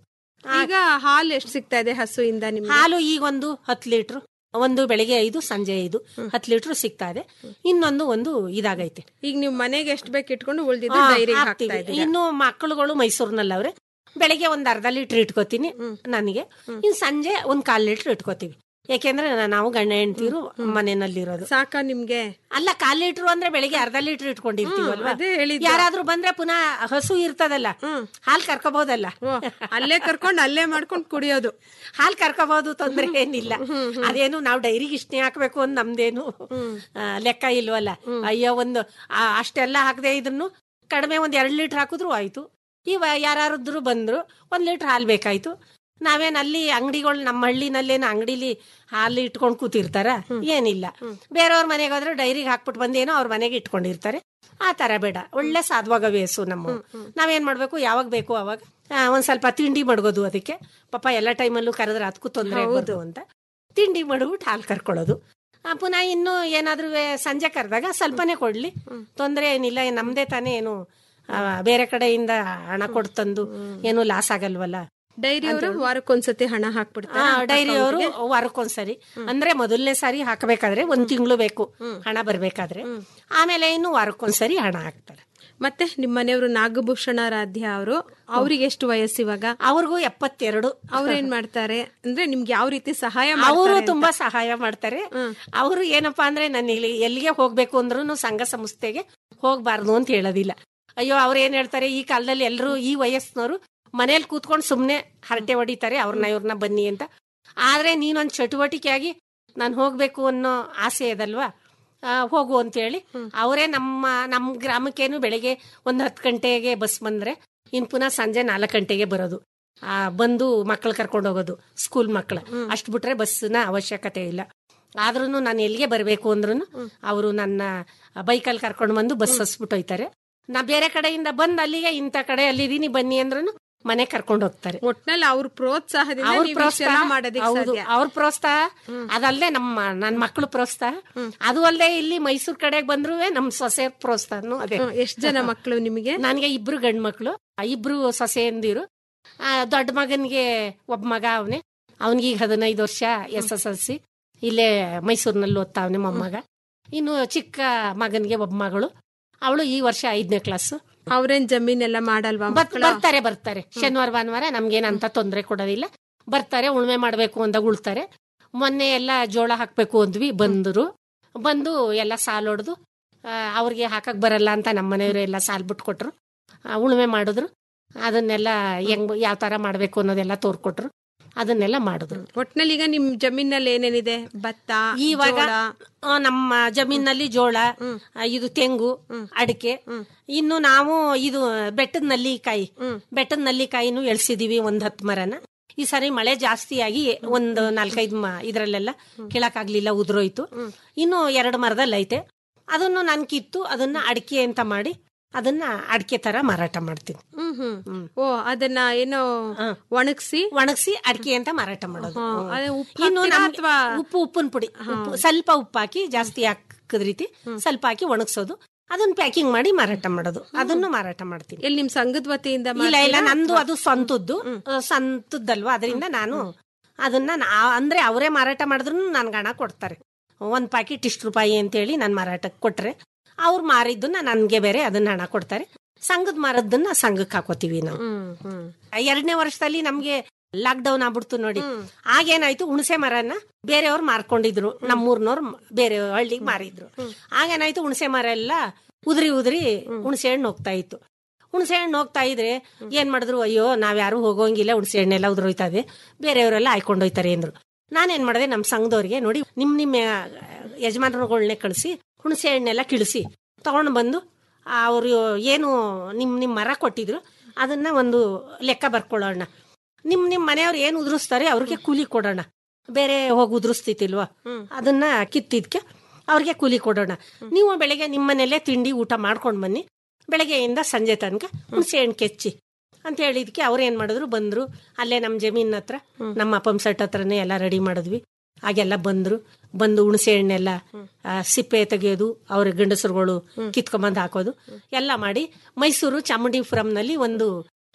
ಈಗ ಹಾಲು ಎಷ್ಟು ಸಿಗ್ತಾ ಇದೆ ಹಸುವಿಂದ ನಿಮ್ಗೆ ಹಾಲು ಈಗ ಒಂದು ಹತ್ತು ಲೀಟ್ರು ಒಂದು ಬೆಳಿಗ್ಗೆ ಐದು ಸಂಜೆ ಐದು ಹತ್ತು ಲೀಟ್ರ್ ಸಿಗ್ತಾ ಇದೆ ಇನ್ನೊಂದು ಒಂದು ಇದಾಗೈತೆ ಈಗ ನೀವು ಮನೆಗೆ ಎಷ್ಟು ಬೇಕು ಇಟ್ಕೊಂಡು ಉಳಿದಿದ್ದು ಹಾ, ಡೈರಿಗೆ ಹಾಕ್ತೀವಿ. ಹಾಕ್ತಾ ಇದ್ದೀರಾ ಇನ್ನು ಮಕ್ಕಳುಗಳು ಮೈಸೂರಿನಲ್ಲಿ ಅವ್ರೆ ಬೆಳಿಗ್ಗೆ ಒಂದ್ ಅರ್ಧ ಲೀಟರ್ ಇಟ್ಕೋತೀನಿ ನನಗೆ ಇನ್ ಸಂಜೆ ಒಂದ್ ಕಾಲ್ ಲೀಟರ್ ಇಟ್ಕೋತೀವಿ ಯಾಕೆಂದ್ರೆ ನಾವು ಗಂಡ ಹೆಂಡ್ತೀರು ಮನೆಯಲ್ಲಿರೋದು ಸಾಕ ನಿಮ್ಗೆ ಅಲ್ಲ ಕಾಲ್ ಲೀಟರ್ ಅಂದ್ರೆ ಬೆಳಿಗ್ಗೆ ಅರ್ಧ ಲೀಟರ್ ಇಟ್ಕೊಂಡಿರ್ತೀವಲ್ವಾ ಅದೇ ಹೇಳಿದ್ದು. ಯಾರಾದ್ರೂ ಬಂದ್ರೆ ಪುನಃ ಹಸು ಇರ್ತದಲ್ಲ ಹಾಲ್ ಕರ್ಕೋಬಹುದಲ್ಲ ಅಲ್ಲೇ ಕರ್ಕೊಂಡು ಅಲ್ಲೇ ಮಾಡ್ಕೊಂಡು ಕುಡಿಯೋದು ಹಾಲ್ ಕರ್ಕೋಬಹುದು ತೊಂದ್ರೆ ಏನಿಲ್ಲ ಅದೇನು ನಾವು ಡೈರಿಗೆ ಇಷ್ಟೇ ಹಾಕ್ಬೇಕು ಅಂತ ನಮ್ದೇನು ಆ, ಲೆಕ್ಕ ಇಲ್ವಲ್ಲ ಅಯ್ಯೋ ಒಂದು ಆ, ಅಷ್ಟೆಲ್ಲ ಹಾಕದೆ ಇದ್ರು ಕಡಿಮೆ ಒಂದ್ ಎರಡ್ ಲೀಟರ್ ಹಾಕಿದ್ರು ಆಯ್ತು ಇವ ಯಾರಾದ್ರೂ ಬಂದ್ರು ಒಂದ್ ಲೀಟರ್ ಹಾಲ್ ಬೇಕಾಯ್ತು ನಾವೇನ್ ಅಲ್ಲಿ ಅಂಗಡಿಗಳು ನಮ್ಮ ಹಳ್ಳಿನಲ್ಲೇನು ಅಂಗಡಿಲಿ ಹಾಲು ಇಟ್ಕೊಂಡು ಕೂತಿರ್ತಾರ ಏನಿಲ್ಲ ಬೇರೆಯವ್ರ ಮನೆಗೆ ಹೋದ್ರೆ ಡೈರಿಗೆ ಹಾಕ್ಬಿಟ್ಟು ಬಂದೇನೋ ಅವ್ರ ಮನೆಗೆ ಇಟ್ಕೊಂಡಿರ್ತಾರೆ ಆ ತರ ಬೇಡ ಒಳ್ಳೆ ಸಾಧವಾಗ ಬೇಸು ನಮ್ಮ ನಾವೇನ್ ಮಾಡ್ಬೇಕು ಯಾವಾಗ ಬೇಕು ಅವಾಗ ಆ, ಒಂದ್ ಸ್ವಲ್ಪ ತಿಂಡಿ ಮಡಗೋದು ಅದಕ್ಕೆ ಪಾಪ ಎಲ್ಲ ಟೈಮಲ್ಲೂ ಕರೆದ್ರೆ ಅದಕ್ಕೂ ತೊಂದರೆ ಆಗ್ಬಾರ್ದು ಅಂತ ತಿಂಡಿ ಮಡಗ್ಬಿಟ್ಟು ಹಾಲು ಕರ್ಕೊಳ್ಳೋದು ಆ, ಪುನಃ ಇನ್ನು ಏನಾದ್ರೂ ಸಂಜೆ ಕರೆದಾಗ ಸ್ವಲ್ಪನೇ ಕೊಡ್ಲಿ ತೊಂದರೆ ಏನಿಲ್ಲ ನಮ್ದೇ ತಾನೇ ಏನು ಆ, ಬೇರೆ ಕಡೆಯಿಂದ ಹಣ ಕೊಟ್ಟು ತಂದು ಏನು ಲಾಸ್ ಆಗಲ್ವಲ್ಲ ಡೈರಿ ಅವರು ವಾರಕ್ಕೊಂದ್ಸತಿ ಹಣ ಹಾಕ್ಬಿಡ್ತಾರೆ ಡೈರಿ ಅವರು ವಾರಕ್ಕೊಂದ್ಸರಿ ಅಂದ್ರೆ ಮೊದಲನೇ ಸಾರಿ ಹಾಕಬೇಕಾದ್ರೆ ಒಂದ್ ತಿಂಗಳು ಬೇಕು ಹಣ ಬರ್ಬೇಕಾದ್ರೆ ಆಮೇಲೆ ಇನ್ನು ವಾರಕ್ಕೊಂದ್ಸರಿ ಹಣ ಹಾಕ್ತಾರೆ ಮತ್ತೆ ನಿಮ್ಮ ಮನೆಯವರು ನಾಗಭೂಷಣಾರಾಧ್ಯ ಅವರು ಅವ್ರಿಗೆ ಎಷ್ಟು ವಯಸ್ಸು ಇವಾಗ ಅವ್ರಿಗೂ ಎಪ್ಪತ್ತೆರಡು ಅವ್ರೇನ್ ಮಾಡ್ತಾರೆ ಅಂದ್ರೆ ನಿಮ್ಗೆ ಯಾವ ರೀತಿ ಸಹಾಯ ಅವರು ಮಾಡ್ತಾರೆ ಅಂತ? ತುಂಬಾ ಸಹಾಯ ಮಾಡ್ತಾರೆ ಅವರು ಏನಪ್ಪಾ ಅಂದ್ರೆ ನಾನು ಇಲ್ಲಿ ಎಲ್ಲಿಗೆ ಹೋಗ್ಬೇಕು ಅಂದ್ರೂ ಸಂಘ ಸಂಸ್ಥೆಗೆ ಹೋಗ್ಬಾರ್ದು ಅಂತ ಹೇಳೋದಿಲ್ಲ ಅಯ್ಯೋ ಅವ್ರು ಏನ್ ಹೇಳ್ತಾರೆ ಈ ಕಾಲದಲ್ಲಿ ಎಲ್ಲರೂ ಈ ವಯಸ್ಸಿನವರು ಮನೇಲಿ ಕೂತ್ಕೊಂಡು ಸುಮ್ನೆ ಹರಟೆ ಹೊಡಿತಾರೆ ಅವ್ರನ್ನ ಇವ್ರನ್ನ ಬನ್ನಿ ಅಂತ ಆದ್ರೆ ನೀನೊಂದ್ ಚಟುವಟಿಕೆಯಾಗಿ ನಾನು ಹೋಗ್ಬೇಕು ಅನ್ನೋ ಆಸೆ ಇದಲ್ವಾ ಆ, ಹೋಗು ಅಂತೇಳಿ ಅವರೇ ನಮ್ಮ ನಮ್ಮ ಗ್ರಾಮಕ್ಕೇನು ಬೆಳಿಗ್ಗೆ ಒಂದ್ ಹತ್ತು ಗಂಟೆಗೆ ಬಸ್ ಬಂದ್ರೆ ಇನ್ ಪುನಃ ಸಂಜೆ ನಾಲ್ಕು ಗಂಟೆಗೆ ಬರೋದು ಆ ಬಂದು ಮಕ್ಕಳು ಕರ್ಕೊಂಡು ಹೋಗೋದು ಸ್ಕೂಲ್ ಮಕ್ಕಳು ಅಷ್ಟು ಬಿಟ್ರೆ ಬಸ್ಸಿನ ಅವಶ್ಯಕತೆ ಇಲ್ಲ ಆದ್ರೂ ನಾನು ಎಲ್ಲಿಗೆ ಬರಬೇಕು ಅಂದ್ರೂ ಅವರು ನನ್ನ ಬೈಕಲ್ಲಿ ಕರ್ಕೊಂಡು ಬಂದು ಬಸ್ ಹಸ್ಬಿಟ್ಟು ಹೋಯ್ತಾರೆ ನಾ ಬೇರೆ ಕಡೆಯಿಂದ ಬಂದು ಅಲ್ಲಿಗೆ ಇಂಥ ಕಡೆ ಅಲ್ಲಿದೀನಿ ಬನ್ನಿ ಅಂದ್ರೂ ಮನೆ ಕರ್ಕೊಂಡು ಹೋಗ್ತಾರೆ ಒಟ್ನಲ್ಲಿ ಅವ್ರ ಪ್ರೋತ್ಸಾಹದಿಂದ ಅವ್ರ ನೀವು ಪ್ರೋತ್ಸಾಹ ಇಷ್ಟೆಲ್ಲ ಮಾಡೋದಕ್ಕೆ ಹೌದು ಸಾಧ್ಯ ಅವ್ರ ಪ್ರೋತ್ಸಾಹ ಅದಲ್ಲದೆ ನಮ್ಮ ನನ್ನ ಮಕ್ಕಳು ಪ್ರೋತ್ಸಾಹ ಅದು ಅಲ್ಲದೆ ಇಲ್ಲಿ ಮೈಸೂರ್ ಕಡೆಗೆ ಬಂದ್ರು ನಮ್ ಸೊಸೆ ಪ್ರೋತ್ಸಾಹನು ಅದೇ ಹ್ಮ್, ಎಷ್ಟ್ ಜನ ಮಕ್ಕಳು ನಿಮಗೆ ನನಗೆ ಇಬ್ರು ಗಂಡ್ ಮಕ್ಳು ಆ ಇಬ್ರು ಸೊಸೆಯಂದಿರು ಆ, ದೊಡ್ಡ ಮಗನ್ಗೆ ಒಬ್ಬ ಮಗ ಅವನೇ ಅವನಿಗೆ ಈಗ ಹದಿನೈದು ವರ್ಷ ಎಸ್ ಎಸ್ ಎಲ್ ಸಿ ಇಲ್ಲೇ ಮೈಸೂರಿನಲ್ಲಿ ಓದ್ತಾವನೆ ಮೊಮ್ಮಗ ಇನ್ನು ಚಿಕ್ಕ ಮಗನ್ಗೆ ಒಬ್ಬ ಮಗಳು ಅವಳು ಈ ವರ್ಷ ಐದನೇ ಕ್ಲಾಸ್ ಅವ್ರೇನ್ ಜಮೀನೆಲ್ಲ ಮಾಡಲ್ವಾ ಬತ್- ಮಕ್ಕಳು ಬರ್ತಾರೆ ಬರ್ತಾರೆ ಶನಿವಾರ ಭಾನುವಾರ ನಮ್ಗೇನಂತ ತೊಂದರೆ ಕೊಡೋದಿಲ್ಲ ಬರ್ತಾರೆ ಉಳ್ಮೆ ಮಾಡ್ಬೇಕು ಅಂದಾಗ ಉಳ್ತಾರೆ ಮೊನ್ನೆ ಎಲ್ಲ ಜೋಳ ಹಾಕ್ಬೇಕು ಅಂದ್ವಿ ಬಂದ್ರು ಬಂದು ಎಲ್ಲ ಸಾಲ್ ಹೊಡೆದು ಅವ್ರಿಗೆ ಹಾಕಕ್ ಬರಲ್ಲ ಅಂತ ನಮ್ಮ ಮನೆಯವರು ಎಲ್ಲ ಸಾಲ್ ಬಿಟ್ಕೊಟ್ರು ಆ, ಉಳುಮೆ ಮಾಡಿದ್ರು ಅದನ್ನೆಲ್ಲ ಹೆಂಗ್ ಯಾವ ತರ ಮಾಡ್ಬೇಕು ಅನ್ನೋದೆಲ್ಲ ತೋರ್ಕೊಟ್ರು ಅದನ್ನೆಲ್ಲ ಮಾಡಿದ್ರು ಒಟ್ನಲ್ಲಿ ಈಗ ನಿಮ್ ಜಮೀನಲ್ಲಿ ಏನೇನಿದೆ ಭತ್ತ ಇವಾಗ ಜೋಳ, ಆ, ನಮ್ಮ ಜಮೀನಲ್ಲಿ ಜೋಳ ಆ, ಇದು ತೆಂಗು ಅಡಿಕೆ ಇನ್ನು ನಾವು ಇದು ಬೆಟ್ಟದ ನಲ್ಲಿಕಾಯಿ ಬೆಟ್ಟದ ನಲ್ಲಿಕಾಯಿನೂ ಎಳ್ಸಿದೀವಿ ಒಂದ್ ಹತ್ತು ಮರನ ಈ ಸಾರಿ ಮಳೆ ಜಾಸ್ತಿ ಆಗಿ ಒಂದು ನಾಲ್ಕೈದು ಮ ಇದ್ರಲ್ಲೆಲ್ಲ ಕೀಳಕ್ಕಾಗ್ಲಿಲ್ಲ ಉದ್ರೋಯ್ತು ಇನ್ನು ಎರಡು ಮರದಲ್ಲಿ ಐತೆ ಅದನ್ನು ನಾನು ಕಿತ್ತು ಅದನ್ನ ಅಡಿಕೆ ಅಂತ ಮಾಡಿ ಅದನ್ನ ಅಡಿಕೆ ತರ ಮಾರಾಟ ಮಾಡ್ತೀನಿ ಹ್ಮ್ ಹ್ಮ್ ಓ ಅದನ್ನ ಏನೋ ಒಣಗಿಸಿ ಒಣಗಿಸಿ ಅಡಿಕೆ ಅಂತ ಮಾರಾಟ ಮಾಡೋದು ಹಾ, ಹ್ಮ್. ಅದೇ ಉಪ್ಪು ಇನ್ನು ಹಾಕ್ತೀರಾ ನಮ್ಗೆ ಅಥವಾ ಉಪ್ಪು ಉಪ್ಪಿನ ಪುಡಿ ಉಪ್ಪು- ಸ್ವಲ್ಪ ಉಪ್ಪು ಹಾಕಿ ಜಾಸ್ತಿ ಹಾಕದ ರೀತಿ ಸ್ವಲ್ಪ ಹಾಕಿ ಒಣಗಿಸೋದು ಅದನ್ನ ಪ್ಯಾಕಿಂಗ್ ಮಾಡಿ ಮಾರಾಟ ಮಾಡೋದು ಅದನ್ನು ಮಾರಾಟ ಮಾಡ್ತೀನಿ ಎಲ್ಲಿ ನಿಮ್ ಸಂಘದ ವತಿಯಿಂದ ಇಲ್ಲ ಇಲ್ಲ ಮಾಡ್ತೀರಾ ನಂದು ಅಥವಾ- ಅದು ಸ್ವಂತದ್ದು ಆ, ಸ್ವಂತದ್ದಲ್ವಾ ಅದರಿಂದ ನಾನು ಅದನ್ನ ನಾ- ಅಂದ್ರೆ ಅವರೇ ಮಾರಾಟ ಮಾಡಿದ್ರು ನನ್ಗೆ ಹಣ ಕೊಡ್ತಾರೆ ಒಂದ್ ಪ್ಯಾಕೆಟ್ ಇಷ್ಟು ರೂಪಾಯಿ ಅಂತೇಳಿ ನಾನು ಮಾರಾಟಕ್ಕೆ ಕೊಟ್ರೆ ಅವ್ರು ಮಾರಿದ್ದನ್ನ ನನ್ಗೆ ಬೇರೆ ಅದನ್ನ ಹಣ ಕೊಡ್ತಾರೆ ಸಂಘದ ಮಾರದನ್ನ ಸಂಘಕ್ಕೆ ಹಾಕೋತೀವಿ ನಾವು ಹ್ಮ್ ಹ್ಮ್ ಎರಡನೇ ವರ್ಷದಲ್ಲಿ ನಮ್ಗೆ ಲಾಕ್ ಡೌನ್ ಆಗ್ಬಿಡ್ತು ನೋಡಿ ಆಗೇನಾಯ್ತು ಹುಣಸೆ ಮರನ ಬೇರೆಯವ್ರು ಮಾರ್ಕೊಂಡಿದ್ರು ನಮ್ಮೂರ್ನವ್ರು ಬೇರೆ ಹಳ್ಳಿಗೆ ಮಾರಿದ್ರು ಆಗೇನಾಯ್ತು ಹುಣಸೆ ಮರ ಎಲ್ಲ ಉದ್ರಿ ಉದ್ರಿ ಹುಣಸೆ ಹಣ್ಣು ಹೋಗ್ತಾ ಇತ್ತು ಹುಣಸೆ ಹಣ್ಣು ಹೋಗ್ತಾ ಇದ್ರೆ ಏನ್ ಮಾಡಿದ್ರು ಅಯ್ಯೋ ನಾವ್ಯಾರು ಹೋಗೋಂಗಿಲ್ಲ ಹುಣಸೆ ಹಣ್ಣೆಲ್ಲ ಉದ್ರೋಯ್ತಾ ಇದೆ ಬೇರೆಯವರೆಲ್ಲ ಆಯ್ಕೊಂಡು ಹೋಯ್ತಾರೆ ಅಂದ್ರು ನಾನೇನ್ ಮಾಡಿದೆ ನಮ್ಮ ಸಂಘದವ್ರಿಗೆ ನೋಡಿ ನಿಮ್ ನಿಮ್ಮ ಯಜಮಾನರುಗಳನ್ನೇ ಕಳಿಸಿ ಹುಣಸೆ ಹಣ್ಣೆಲ್ಲ ಕಿಳಿಸಿ ತಗೊಂಡು ಬಂದು ಅವರು ಏನು ನಿಮ್ ನಿಮ್ ಮರ ಕೊಟ್ಟಿದ್ರು ಅದನ್ನ ಒಂದು ಲೆಕ್ಕ ಬರ್ಕೊಳ್ಳೋಣ ನಿಮ್ ನಿಮ್ ಮನೆಯವ್ರು ಏನ್ ಉದುರಿಸ್ತಾರೆ ಅವ್ರಿಗೆ ಕೂಲಿ ಕೊಡೋಣ ಬೇರೆ ಹೋಗಿ ಉದುರಿಸ್ತಿತ್ತಿಲ್ವಾ ಅದನ್ನ ಕಿತ್ತಿದ್ಕೆ ಅವ್ರಿಗೆ ಕೂಲಿ ಕೊಡೋಣ ನೀವು ಬೆಳಗ್ಗೆ ನಿಮ್ಮ ಮನೇಲೆ ತಿಂಡಿ ಊಟ ಮಾಡ್ಕೊಂಡ್ ಬನ್ನಿ ಬೆಳಗ್ಗೆಯಿಂದ ಸಂಜೆ ತನಕ ಹುಣಸೆ ಹಣ್ಣು ಕೆಚ್ಚಿ ಅಂತ ಹೇಳಿದ್ಕೆ ಅವ್ರು ಏನ್ ಮಾಡಿದ್ರು ಬಂದ್ರು ಅಲ್ಲೇ ನಮ್ಮ ಜಮೀನ್ ಹತ್ರ ನಮ್ಮ ಪಂಪ್ ಸೆಟ್ ಹತ್ರನೇ ಎಲ್ಲ ರೆಡಿ ಮಾಡಿದ್ವಿ ಹಾಗೆಲ್ಲ ಬಂದ್ರು ಬಂದು ಹುಣಸೆ ಹಣ್ಣೆಲ್ಲ ಆ, ಸಿಪ್ಪೆ ತೆಗೆಯೋದು ಅವ್ರ ಗಂಡಸರುಗಳು ಕಿತ್ಕೊಂಬಂದು ಹಾಕೋದು ಎಲ್ಲ ಮಾಡಿ ಮೈಸೂರು ಚಾಮುಂಡಿಪುರಂನಲ್ಲಿ ಒಂದು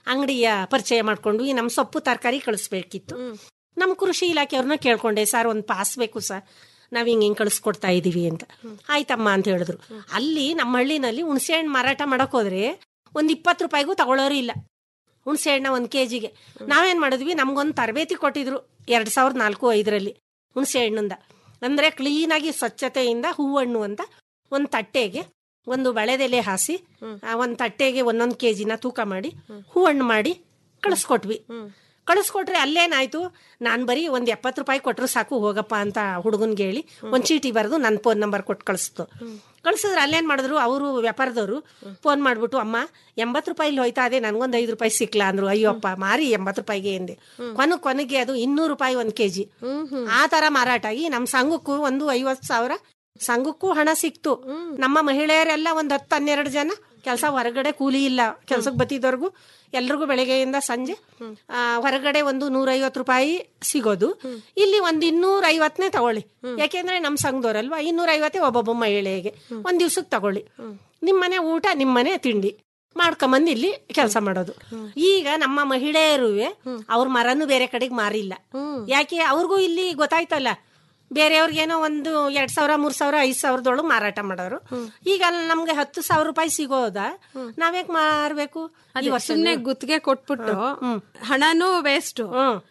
ಅಂಗಡಿಯ ಪರಿಚಯ ಮಾಡ್ಕೊಂಡ್ವಿ ನಮ್ಮ ಸೊಪ್ಪು ತರಕಾರಿ ಕಳಿಸ್ಬೇಕಿತ್ತು ನಮ್ಮ ಕೃಷಿ ಇಲಾಖೆಯವ್ರನ್ನ ಕೇಳ್ಕೊಂಡೆ ಸರ್ ಒಂದು ಪಾಸ್ ಬೇಕು ಸರ್ ನಾವ್ ಹಿಂಗ್ ಹಿಂಗ್ ಕಳಿಸ್ಕೊಡ್ತಾ ಇದೀವಿ ಅಂತ ಆಯ್ತಮ್ಮ ಅಂತ ಹೇಳಿದ್ರು ಅಲ್ಲಿ ನಮ್ಮ ಹಳ್ಳಿನಲ್ಲಿ ಹುಣಸೆ ಹಣ್ಣು ಮಾರಾಟ ಮಾಡಕ್ ಹೋದ್ರೆ ಒಂದ್ ಇಪ್ಪತ್ತು ರೂಪಾಯಿಗೂ ತಗೊಳ್ಳೋರು ಇಲ್ಲ ಹುಣಸೆ ಹಣ್ಣ ಒಂದ್ ಕೆಜಿಗೆ ನಾವೇನ್ ಮಾಡಿದ್ವಿ ನಮ್ಗೊಂದು ತರಬೇತಿ ಕೊಟ್ಟಿದ್ರು ಎರಡ್ ಸಾವಿರದ ನಾಲ್ಕು ಐದರಲ್ಲಿ ಹುಣಸೆ ಹಣ್ಣಿಂದ ಅಂದ್ರೆ ಕ್ಲೀನಾಗಿ ಸ್ವಚ್ಛತೆಯಿಂದ ಹೂವಣ್ಣು ಅಂತ ಒಂದ್ ತಟ್ಟೆಗೆ ಒಂದು ಬಳೆದೆಲೆ ಹಾಸಿ ಆ ಒಂದ್ ತಟ್ಟೆಗೆ ಒಂದೊಂದು ಕೆಜಿನ ತೂಕ ಮಾಡಿ ಹೂವಣ್ಣು ಮಾಡಿ ಕಳಿಸ್ಕೊಟ್ವಿ ಕಳಿಸ್ಕೊಟ್ರೆ ಅಲ್ಲೇನಾಯ್ತು ನಾನ್ ಬರೀ ಒಂದ್ ಎಪ್ಪತ್ತು ರೂಪಾಯಿ ಕೊಟ್ರು ಸಾಕು ಹೋಗಪ್ಪ ಅಂತ ಹುಡುಗನ್ಗೆ ಹೇಳಿ ಒಂದ್ ಚೀಟಿ ಬರೆದು ನನ್ನ ಫೋನ್ ನಂಬರ್ ಕೊಟ್ಟು ಕಳಿಸ್ತು ಕಳ್ಸಿದ್ರೆ ಅಲ್ಲೇನ್ ಮಾಡಿದ್ರು ಅವರು ವ್ಯಾಪಾರದವರು ಫೋನ್ ಮಾಡ್ಬಿಟ್ಟು ಅಮ್ಮ ಎಂಬತ್ತು ರೂಪಾಯಿ ಇಲ್ಲಿ ಹೋಯ್ತಾ ಅದೇ ನನ್ಗೊಂದ್ ಐದು ರೂಪಾಯಿ ಸಿಕ್ಲಾ ಅಂದ್ರು ಅಯ್ಯಪ್ಪ ಮಾರಿ ಎಂಬತ್ತು ರೂಪಾಯಿಗೆ ಎಂದೆ ಕೊನೆ ಕೊನೆಗೆ ಅದು ಇನ್ನೂರು ರೂಪಾಯಿ ಒಂದ್ ಕೆಜಿ ಆ ತರ ಮಾರಾಟ ಆಗಿ ನಮ್ ಸಂಘಕ್ಕೂ ಒಂದು ಐವತ್ ಸಾವಿರ ಸಂಘಕ್ಕೂ ಹಣ ಸಿಕ್ತು ನಮ್ಮ ಮಹಿಳೆಯರೆಲ್ಲ ಒಂದ್ ಹತ್ತು ಹನ್ನೆರಡು ಜನ ಕೆಲಸ ಹೊರಗಡೆ ಕೂಲಿ ಇಲ್ಲ ಕೆಲ್ಸಕ್ಕೆ ಬತ್ತಿದವ್ರಿಗೂ ಎಲ್ರಿಗೂ ಬೆಳಗ್ಗೆಯಿಂದ ಸಂಜೆ ಆ, ಹೊರಗಡೆ ಒಂದು ನೂರೈವತ್ತು ರೂಪಾಯಿ ಸಿಗೋದು ಇಲ್ಲಿ ಒಂದು ಇನ್ನೂರ ಐವತ್ತನೇ ತಗೊಳ್ಳಿ ಯಾಕೆಂದ್ರೆ ನಮ್ ಸಂಘದವ್ರಲ್ವಾ ಇನ್ನೂರ ಐವತ್ತೇ ಒಬ್ಬೊಬ್ಬ ಮಹಿಳೆಗೆ ಒಂದ್ ದಿವ್ಸಕ್ಕೆ ತಗೊಳ್ಳಿ ನಿಮ್ಮನೆ ಊಟ ನಿಮ್ಮನೆ ತಿಂಡಿ ಮಾಡ್ಕೊಂಬಂದು ಇಲ್ಲಿ ಕೆಲಸ ಮಾಡೋದು ಈಗ ನಮ್ಮ ಮಹಿಳೆಯರುವೆ ಅವ್ರ ಮರನು ಬೇರೆ ಕಡೆಗೆ ಮಾರಿಲ್ಲ ಯಾಕೆ ಅವ್ರಿಗೂ ಇಲ್ಲಿ ಗೊತ್ತಾಯ್ತಲ್ಲ ಬೇರೆಯವ್ರಿಗೇನೋ ಒಂದು ಎರಡ್ ಸಾವಿರ ಮೂರ್ ಸಾವಿರ ಐದ್ ಸಾವಿರದೊಳಗೆ ಮಾರಾಟ ಮಾಡೋರು ಈಗ ಅಲ್ಲಿ ನಮ್ಗೆ ಹತ್ತು ಸಾವಿರ ರೂಪಾಯಿ ಸಿಗೋದ ನಾವ್ಯಾಕ್ ಮಾರ್ಬೇಕು ಈ ವರ್ಷ ಸುಮ್ನೆ ಗುತ್ತಿಗೆ ಕೊಟ್ಬಿಟ್ಟು ಹಣನೂ ವೇಸ್ಟ್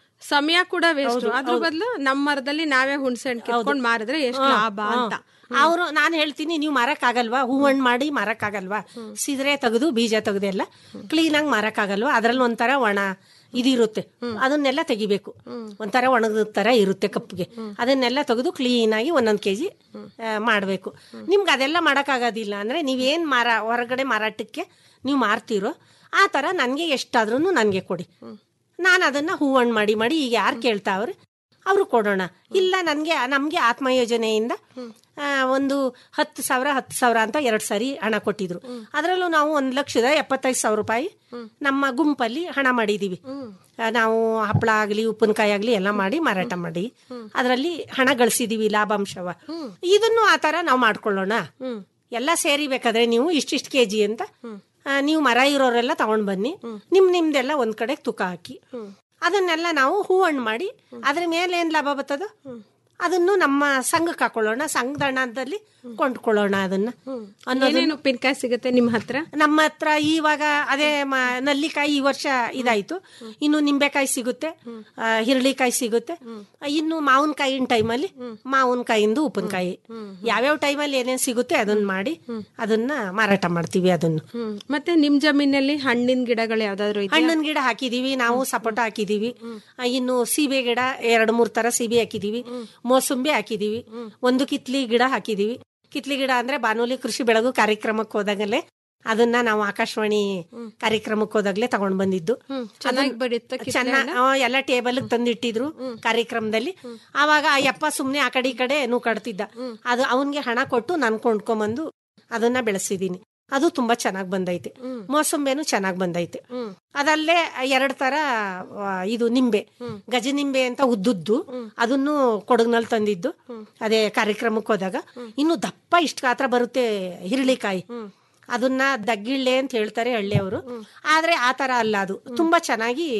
ಸಮಯ ಕೂಡ ವೇಸ್ಟ್ ಅದ್ರ ಬದಲು ನಮ್ಮ ಮರದಲ್ಲಿ ನಾವೇ ಹುಣಸೆ ಹಣ್ಣು ಕಿತ್ಕೊಂಡ್ ಮಾರಿದ್ರೆ ಎಷ್ಟು ಲಾಭ ಅಂತ ಅವರು ನಾನು ಹೇಳ್ತೀನಿ ನೀವು ಮಾರಕ್ಕಾಗಲ್ವಾ ಹೂವಣ್ಣು ಮಾಡಿ ಮಾರಕ್ಕಾಗಲ್ವಾ ಸಿದ್ರೆ ತೆಗೆದು ಬೀಜ ತೆಗೆದೆಲ್ಲ ಕ್ಲೀನಾಗಿ ಮಾರಕ್ಕಾಗಲ್ವಾ ಅದ್ರಲ್ಲಿ ಒಂಥರ ಒಣ ಇದಿರುತ್ತೆ ಅದನ್ನೆಲ್ಲ ತೆಗಿಬೇಕು ಒಂಥರ ಒಣಗದ ತರ ಇರುತ್ತೆ ಕಪ್ಪಿಗೆ ಅದನ್ನೆಲ್ಲ ತೆಗೆದು ಕ್ಲೀನಾಗಿ ಒಂದೊಂದು ಕೆಜಿ ಮಾಡಬೇಕು ನಿಮ್ಗೆ ಅದೆಲ್ಲ ಮಾಡೋಕ್ಕಾಗೋದಿಲ್ಲ ಅಂದ್ರೆ ನೀವೇನ್ ಮಾರ ಹೊರಗಡೆ ಮಾರಾಟಕ್ಕೆ ನೀವು ಮಾರ್ತೀರೋ ಆ ತರ ನನಗೆ ಎಷ್ಟಾದ್ರೂ ನನಗೆ ಕೊಡಿ ನಾನು ಅದನ್ನ ಹೂವಣ್ಣು ಮಾಡಿ ಮಾಡಿ ಈಗ ಯಾರು ಕೇಳ್ತಾವ್ರೆ ಅವರು ಕೊಡೋಣ ಇಲ್ಲ ನನಗೆ ನಮಗೆ ಆತ್ಮ ಯೋಜನೆಯಿಂದ ಆ, ಒಂದು ಹತ್ತು ಸಾವಿರ ಹತ್ತು ಸಾವಿರ ಅಂತ ಎರಡು ಸಾರಿ ಹಣ ಕೊಟ್ಟಿದ್ರು ಅದರಲ್ಲೂ ನಾವು ಒಂದು ಲಕ್ಷದ ಎಪ್ಪತ್ತೈದು ಸಾವಿರ ರೂಪಾಯಿ ನಮ್ಮ ಗುಂಪಲ್ಲಿ ಹಣ ಮಾಡಿದೀವಿ ಆ, ನಾವು ಹಪ್ಪಳ ಆಗಲಿ ಉಪ್ಪಿನಕಾಯಿ ಆಗಲಿ ಎಲ್ಲ ಮಾಡಿ ಮಾರಾಟ ಮಾಡಿ ಅದರಲ್ಲಿ ಹಣ ಗಳಿಸಿದೀವಿ ಲಾಭಾಂಶವ ಇದನ್ನು ಆ ಥರ ನಾವು ಮಾಡ್ಕೊಳ್ಳೋಣ ಎಲ್ಲ ಸೇರಿ ಬೇಕಾದ್ರೆ ನೀವು ಇಷ್ಟಿಷ್ಟು ಕೆ ಜಿ ಅಂತ ಆ, ನೀವು ಮರ ಇರೋರೆಲ್ಲ ತಗೊಂಡ್ ಬನ್ನಿ ನಿಮ್ ನಿಮ್ದೆಲ್ಲ ಒಂದ್ ಕಡೆ ತೂಕ ಹಾಕಿ ಅದನ್ನೆಲ್ಲ ನಾವು ಹೂವಣ್ಣು ಮಾಡಿ ಅದ್ರ ಮೇಲೆ ಏನ್ ಲಾಭ ಬರ್ತದ ಅದನ್ನು ನಮ್ಮ ಸಂಘಕ್ಕೆ ಹಾಕೊಳ್ಳೋಣ ಸಂಘದ ಹಣದಲ್ಲಿ ಕೊಂಡ್ಕೊಳ್ಳೋಣ ಅದನ್ನ ಅನ್ನೋದನ್ನ- ಏನೇನು ಉಪ್ಪಿನಕಾಯಿ ಸಿಗುತ್ತೆ ನಿಮ್ ಹತ್ರ ನಮ್ಮ ಹತ್ರ ಇವಾಗ ಅದೇ ಮ- ನಲ್ಲಿಕಾಯಿ ಈ ವರ್ಷ ಇದಾಯ್ತು ಇನ್ನು ನಿಂಬೆಕಾಯಿ ಸಿಗುತ್ತೆ ಆ, ಹಿರಳಿಕಾಯಿ ಸಿಗುತ್ತೆ ಇನ್ನು ಮಾವಿನಕಾಯಿನ ಟೈಮಲ್ಲಿ ಮಾವಿನಕಾಯಿಂದು ಉಪ್ಪಿನಕಾಯಿ ಯಾವ್ಯಾವ ಟೈಮಲ್ಲಿ ಏನೇನ್ ಸಿಗುತ್ತೆ ಅದನ್ನ ಮಾಡಿ ಅದನ್ನ ಮಾರಾಟ ಮಾಡ್ತೀವಿ ಅದನ್ನು ಮತ್ತೆ ನಿಮ್ ಜಮೀನಲ್ಲಿ ಹಣ್ಣಿನ ಗಿಡಗಳು ಯಾವ್ದಾದ್ರು ಇದೆಯಾ? ಹಣ್ಣಿನ ಗಿಡ ಹಾಕಿದೀವಿ ನಾವು ಸಪೋಟ ಹಾಕಿದೀವಿ ಆ, ಇನ್ನು ಸೀಬೆ ಗಿಡ ಎರಡ್ ಮೂರ್ ತರ ಸೀಬೆ ಹಾಕಿದೀವಿ ಮೋಸಂಬಿ ಹಾಕಿದೀವಿ ಒಂದು ಕಿತ್ಲಿ ಗಿಡ ಹಾಕಿದೀವಿ ಕಿತ್ಲಿ ಗಿಡ ಅಂದ್ರೆ ಬಾನುಲಿ ಕೃಷಿ ಬೆಳಗು ಕಾರ್ಯಕ್ರಮಕ್ಕೆ ಹೋದಾಗಲೇ ಅದನ್ನ ನಾವು ಆಕಾಶವಾಣಿ ಕಾರ್ಯಕ್ರಮಕ್ಕೆ ಹೋದಾಗ್ಲೇ ತಗೊಂಡ್ ಬಂದಿದ್ದು ಚೆನ್ನಾಗ್ ಬರುತ್ತಾ ಕಿತ್ಲೆ ಚೆನ್ನಾಗ್ ಆ, ಎಲ್ಲ ಟೇಬಲ್ ತಂದಿಟ್ಟಿದ್ರು ಕಾರ್ಯಕ್ರಮದಲ್ಲಿ ಆವಾಗ ಆ ಯಪ್ಪ ಸುಮ್ನೆ ಆ ಕಡೆ ಈ ಕಡೆ ನೂ ಕಟ್ತಿದ್ದ ಅದು ಅವನ್ಗೆ ಹಣ ಕೊಟ್ಟು ನಾನು ಕೊಂಡ್ಕೊಂಬಂದು ಅದನ್ನ ಬೆಳೆಸಿದೀನಿ ಅದು ತುಂಬಾ ಚೆನ್ನಾಗ್ ಬಂದೈತೆ ಮೋಸಂಬೆನು ಚೆನ್ನಾಗ್ ಬಂದೈತೆ ಅದಲ್ಲೇ ಎರಡ್ ತರ ಆ, ಇದು ನಿಂಬೆ ಗಜ ನಿಂಬೆ ಅಂತ ಉದ್ದುದ್ದು ಅದನ್ನು ಕೊಡಗ್ನಲ್ಲಿ ತಂದಿದ್ದು ಅದೇ ಕಾರ್ಯಕ್ರಮಕ್ಕೆ ಹೋದಾಗ ಇನ್ನು ದಪ್ಪ ಇಷ್ಟ ಗಾತ್ರ ಬರುತ್ತೆ ಹಿರಳಿಕಾಯಿ ಅದನ್ನ ದಗ್ಗಿಳ್ಳೆ ಅಂತ ಹೇಳ್ತಾರೆ ಹಳ್ಳಿಯವರು ಆದ್ರೆ ಆ ತರ ಅಲ್ಲ ಅದು ತುಂಬಾ ಚೆನ್ನಾಗಿ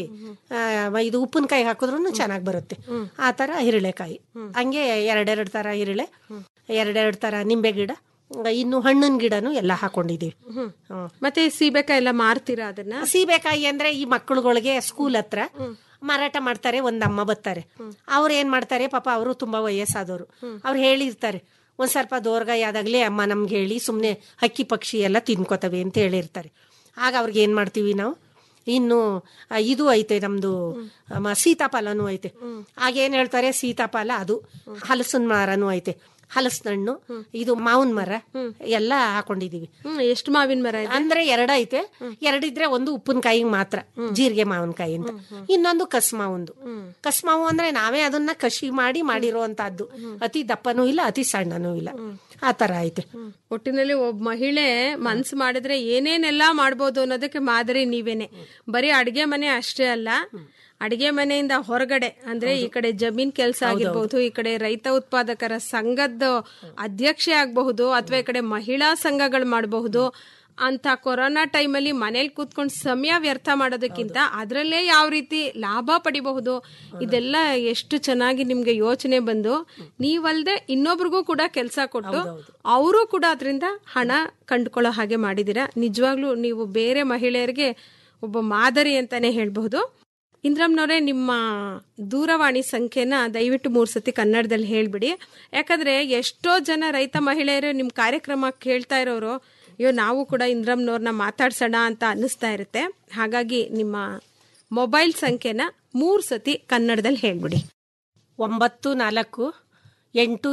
ಆ, ಇದು ಉಪ್ಪಿನಕಾಯಿ ಹಾಕಿದ್ರು ಚೆನ್ನಾಗಿ ಬರುತ್ತೆ ಆ ತರ ಹಿರಳೆಕಾಯಿ ಹಂಗೆ ಎರಡೆರಡು ತರ ಹಿರಳೆ ಎರಡೆರಡು ತರ ನಿಂಬೆ ಗಿಡ ಇನ್ನು ಹಣ್ಣಿನ ಗಿಡನು ಎಲ್ಲ ಹಾಕೊಂಡಿದೀವಿ ಹ್ಮ್. ಮತ್ತೆ ಸೀಬೆಕಾಯಿ ಎಲ್ಲ ಮಾರ್ತೀರಾ ಅದನ್ನ ಸೀಬೆಕಾಯಿ ಅಂದ್ರೆ ಈ ಮಕ್ಕಳುಗಳಿಗೆ ಸ್ಕೂಲ್ ಹತ್ರ ಮಾರಾಟ ಮಾಡ್ತಾರೆ ಒಂದ್ ಅಮ್ಮ ಬರ್ತಾರೆ ಅವ್ರು ಏನ್ ಮಾಡ್ತಾರೆ ಪಾಪ ಅವರು ತುಂಬಾ ವಯಸ್ಸಾದವರು ಅವ್ರು ಹೇಳಿರ್ತಾರೆ ಒಂದ್ ಸ್ವಲ್ಪ ದೋರ್ಗಾಯಿ ಆದಾಗ್ಲೇ ಅಮ್ಮ ನಮ್ಗೆ ಹೇಳಿ ಸುಮ್ನೆ ಹಕ್ಕಿ ಪಕ್ಷಿ ಎಲ್ಲ ತಿನ್ಕೋತವೆ ಅಂತ ಹೇಳಿರ್ತಾರೆ ಆಗ ಅವ್ರಿಗೆ ಏನ್ ಮಾಡ್ತೀವಿ ನಾವು ಇನ್ನು ಆ, ಇದು ಐತೆ ನಮ್ದು ಮ, ಸೀತಾಫಲನೂ ಐತೆ ಆಗ ಏನ್ ಹೇಳ್ತಾರೆ ಸೀತಾಫಲ ಅದು ಹಲಸಿನ ಮರನೂ ಐತೆ ಹಲಸಿನ ಹಣ್ಣು ಇದು ಮಾವಿನ ಮರ ಎಲ್ಲ ಹಾಕೊಂಡಿದೀವಿ ಹ್ಮ್ ಎಷ್ಟು ಮಾವಿನ ಮರ ಇದೆ ಅಂದ್ರೆ ಎರಡ್ ಐತೆ ಎರಡಿದ್ರೆ ಒಂದು ಉಪ್ಪಿನಕಾಯಿ ಮಾತ್ರ ಜೀರಿಗೆ ಮಾವಿನಕಾಯಿ ಅಂತ ಇನ್ನೊಂದು ಕಸ್ಮಾವುಂದು ಕಸ್ಮಾವು ಅಂದ್ರೆ ನಾವೇ ಅದನ್ನ ಕಷಿ ಮಾಡಿ ಮಾಡಿರುವಂತಹದ್ದು ಅತಿ ದಪ್ಪನೂ ಇಲ್ಲ ಅತಿ ಸಣ್ಣನೂ ಇಲ್ಲ ಆ ತರ ಐತೆ ಒಟ್ಟಿನಲ್ಲಿ ಒಬ್ಬ ಮಹಿಳೆ ಮನ್ಸು ಮಾಡಿದ್ರೆ ಏನೇನೆಲ್ಲ ಮಾಡ್ಬೋದು ಅನ್ನೋದಕ್ಕೆ ಮಾದರಿ ನೀವೇನೆ ಬರೀ ಅಡಿಗೆ ಮನೆ ಅಷ್ಟೇ ಅಲ್ಲ ಅಡಿಗೆ ಮನೆಯಿಂದ ಹೊರಗಡೆ ಅಂದ್ರೆ ಈ ಕಡೆ ಜಮೀನ್ ಕೆಲಸ ಆಗಿರ್ಬಹುದು ಈ ಕಡೆ ರೈತ ಉತ್ಪಾದಕರ ಸಂಘದ ಅಧ್ಯಕ್ಷೆ ಆಗಬಹುದು ಅಥವಾ ಈ ಕಡೆ ಮಹಿಳಾ ಸಂಘಗಳು ಮಾಡಬಹುದು ಅಂತ ಕೊರೋನಾ ಟೈಮಲ್ಲಿ ಮನೇಲಿ ಕೂತ್ಕೊಂಡು ಸಮಯ ವ್ಯರ್ಥ ಮಾಡೋದಕ್ಕಿಂತ ಅದರಲ್ಲೇ ಯಾವ ರೀತಿ ಲಾಭ ಪಡಿಬಹುದು ಇದೆಲ್ಲ ಎಷ್ಟು ಚೆನ್ನಾಗಿ ನಿಮ್ಗೆ ಯೋಚನೆ ಬಂದು ನೀವಲ್ದೆ ಇನ್ನೊಬ್ರಿಗೂ ಕೂಡ ಕೆಲಸ ಕೊಟ್ಟು ಅವರು ಕೂಡ ಅದರಿಂದ ಹಣ ಕಂಡುಕೊಳ್ಳೋ ಹಾಗೆ ಮಾಡಿದ್ದೀರಾ ನಿಜವಾಗ್ಲೂ ನೀವು ಬೇರೆ ಮಹಿಳೆಯರಿಗೆ ಒಬ್ಬ ಮಾದರಿ ಅಂತಾನೆ ಹೇಳ್ಬಹುದು ಇಂದ್ರಮ್ನವರೇ ನಿಮ್ಮ ದೂರವಾಣಿ ಸಂಖ್ಯೆನ ದಯವಿಟ್ಟು ಮೂರು ಸತಿ ಕನ್ನಡದಲ್ಲಿ ಹೇಳ್ಬಿಡಿ ಯಾಕಂದ್ರೆ ಎಷ್ಟೋ ಜನ ರೈತ ಮಹಿಳೆಯರು ನಿಮ್ಮ ಕಾರ್ಯಕ್ರಮ ಕೇಳ್ತಾ ಇರೋರು ಅಯ್ಯೋ ನಾವು ಕೂಡ ಇಂದ್ರಮ್ನವ್ರನ್ನ ಮಾತಾಡ್ಸೋಣ ಅಂತ ಅನ್ನಿಸ್ತಾ ಇರುತ್ತೆ ಹಾಗಾಗಿ ನಿಮ್ಮ ಮೊಬೈಲ್ ಸಂಖ್ಯೆನ ಮೂರು ಸತಿ ಕನ್ನಡದಲ್ಲಿ ಹೇಳ್ಬಿಡಿ ಒಂಬತ್ತು ನಾಲ್ಕು ಎಂಟು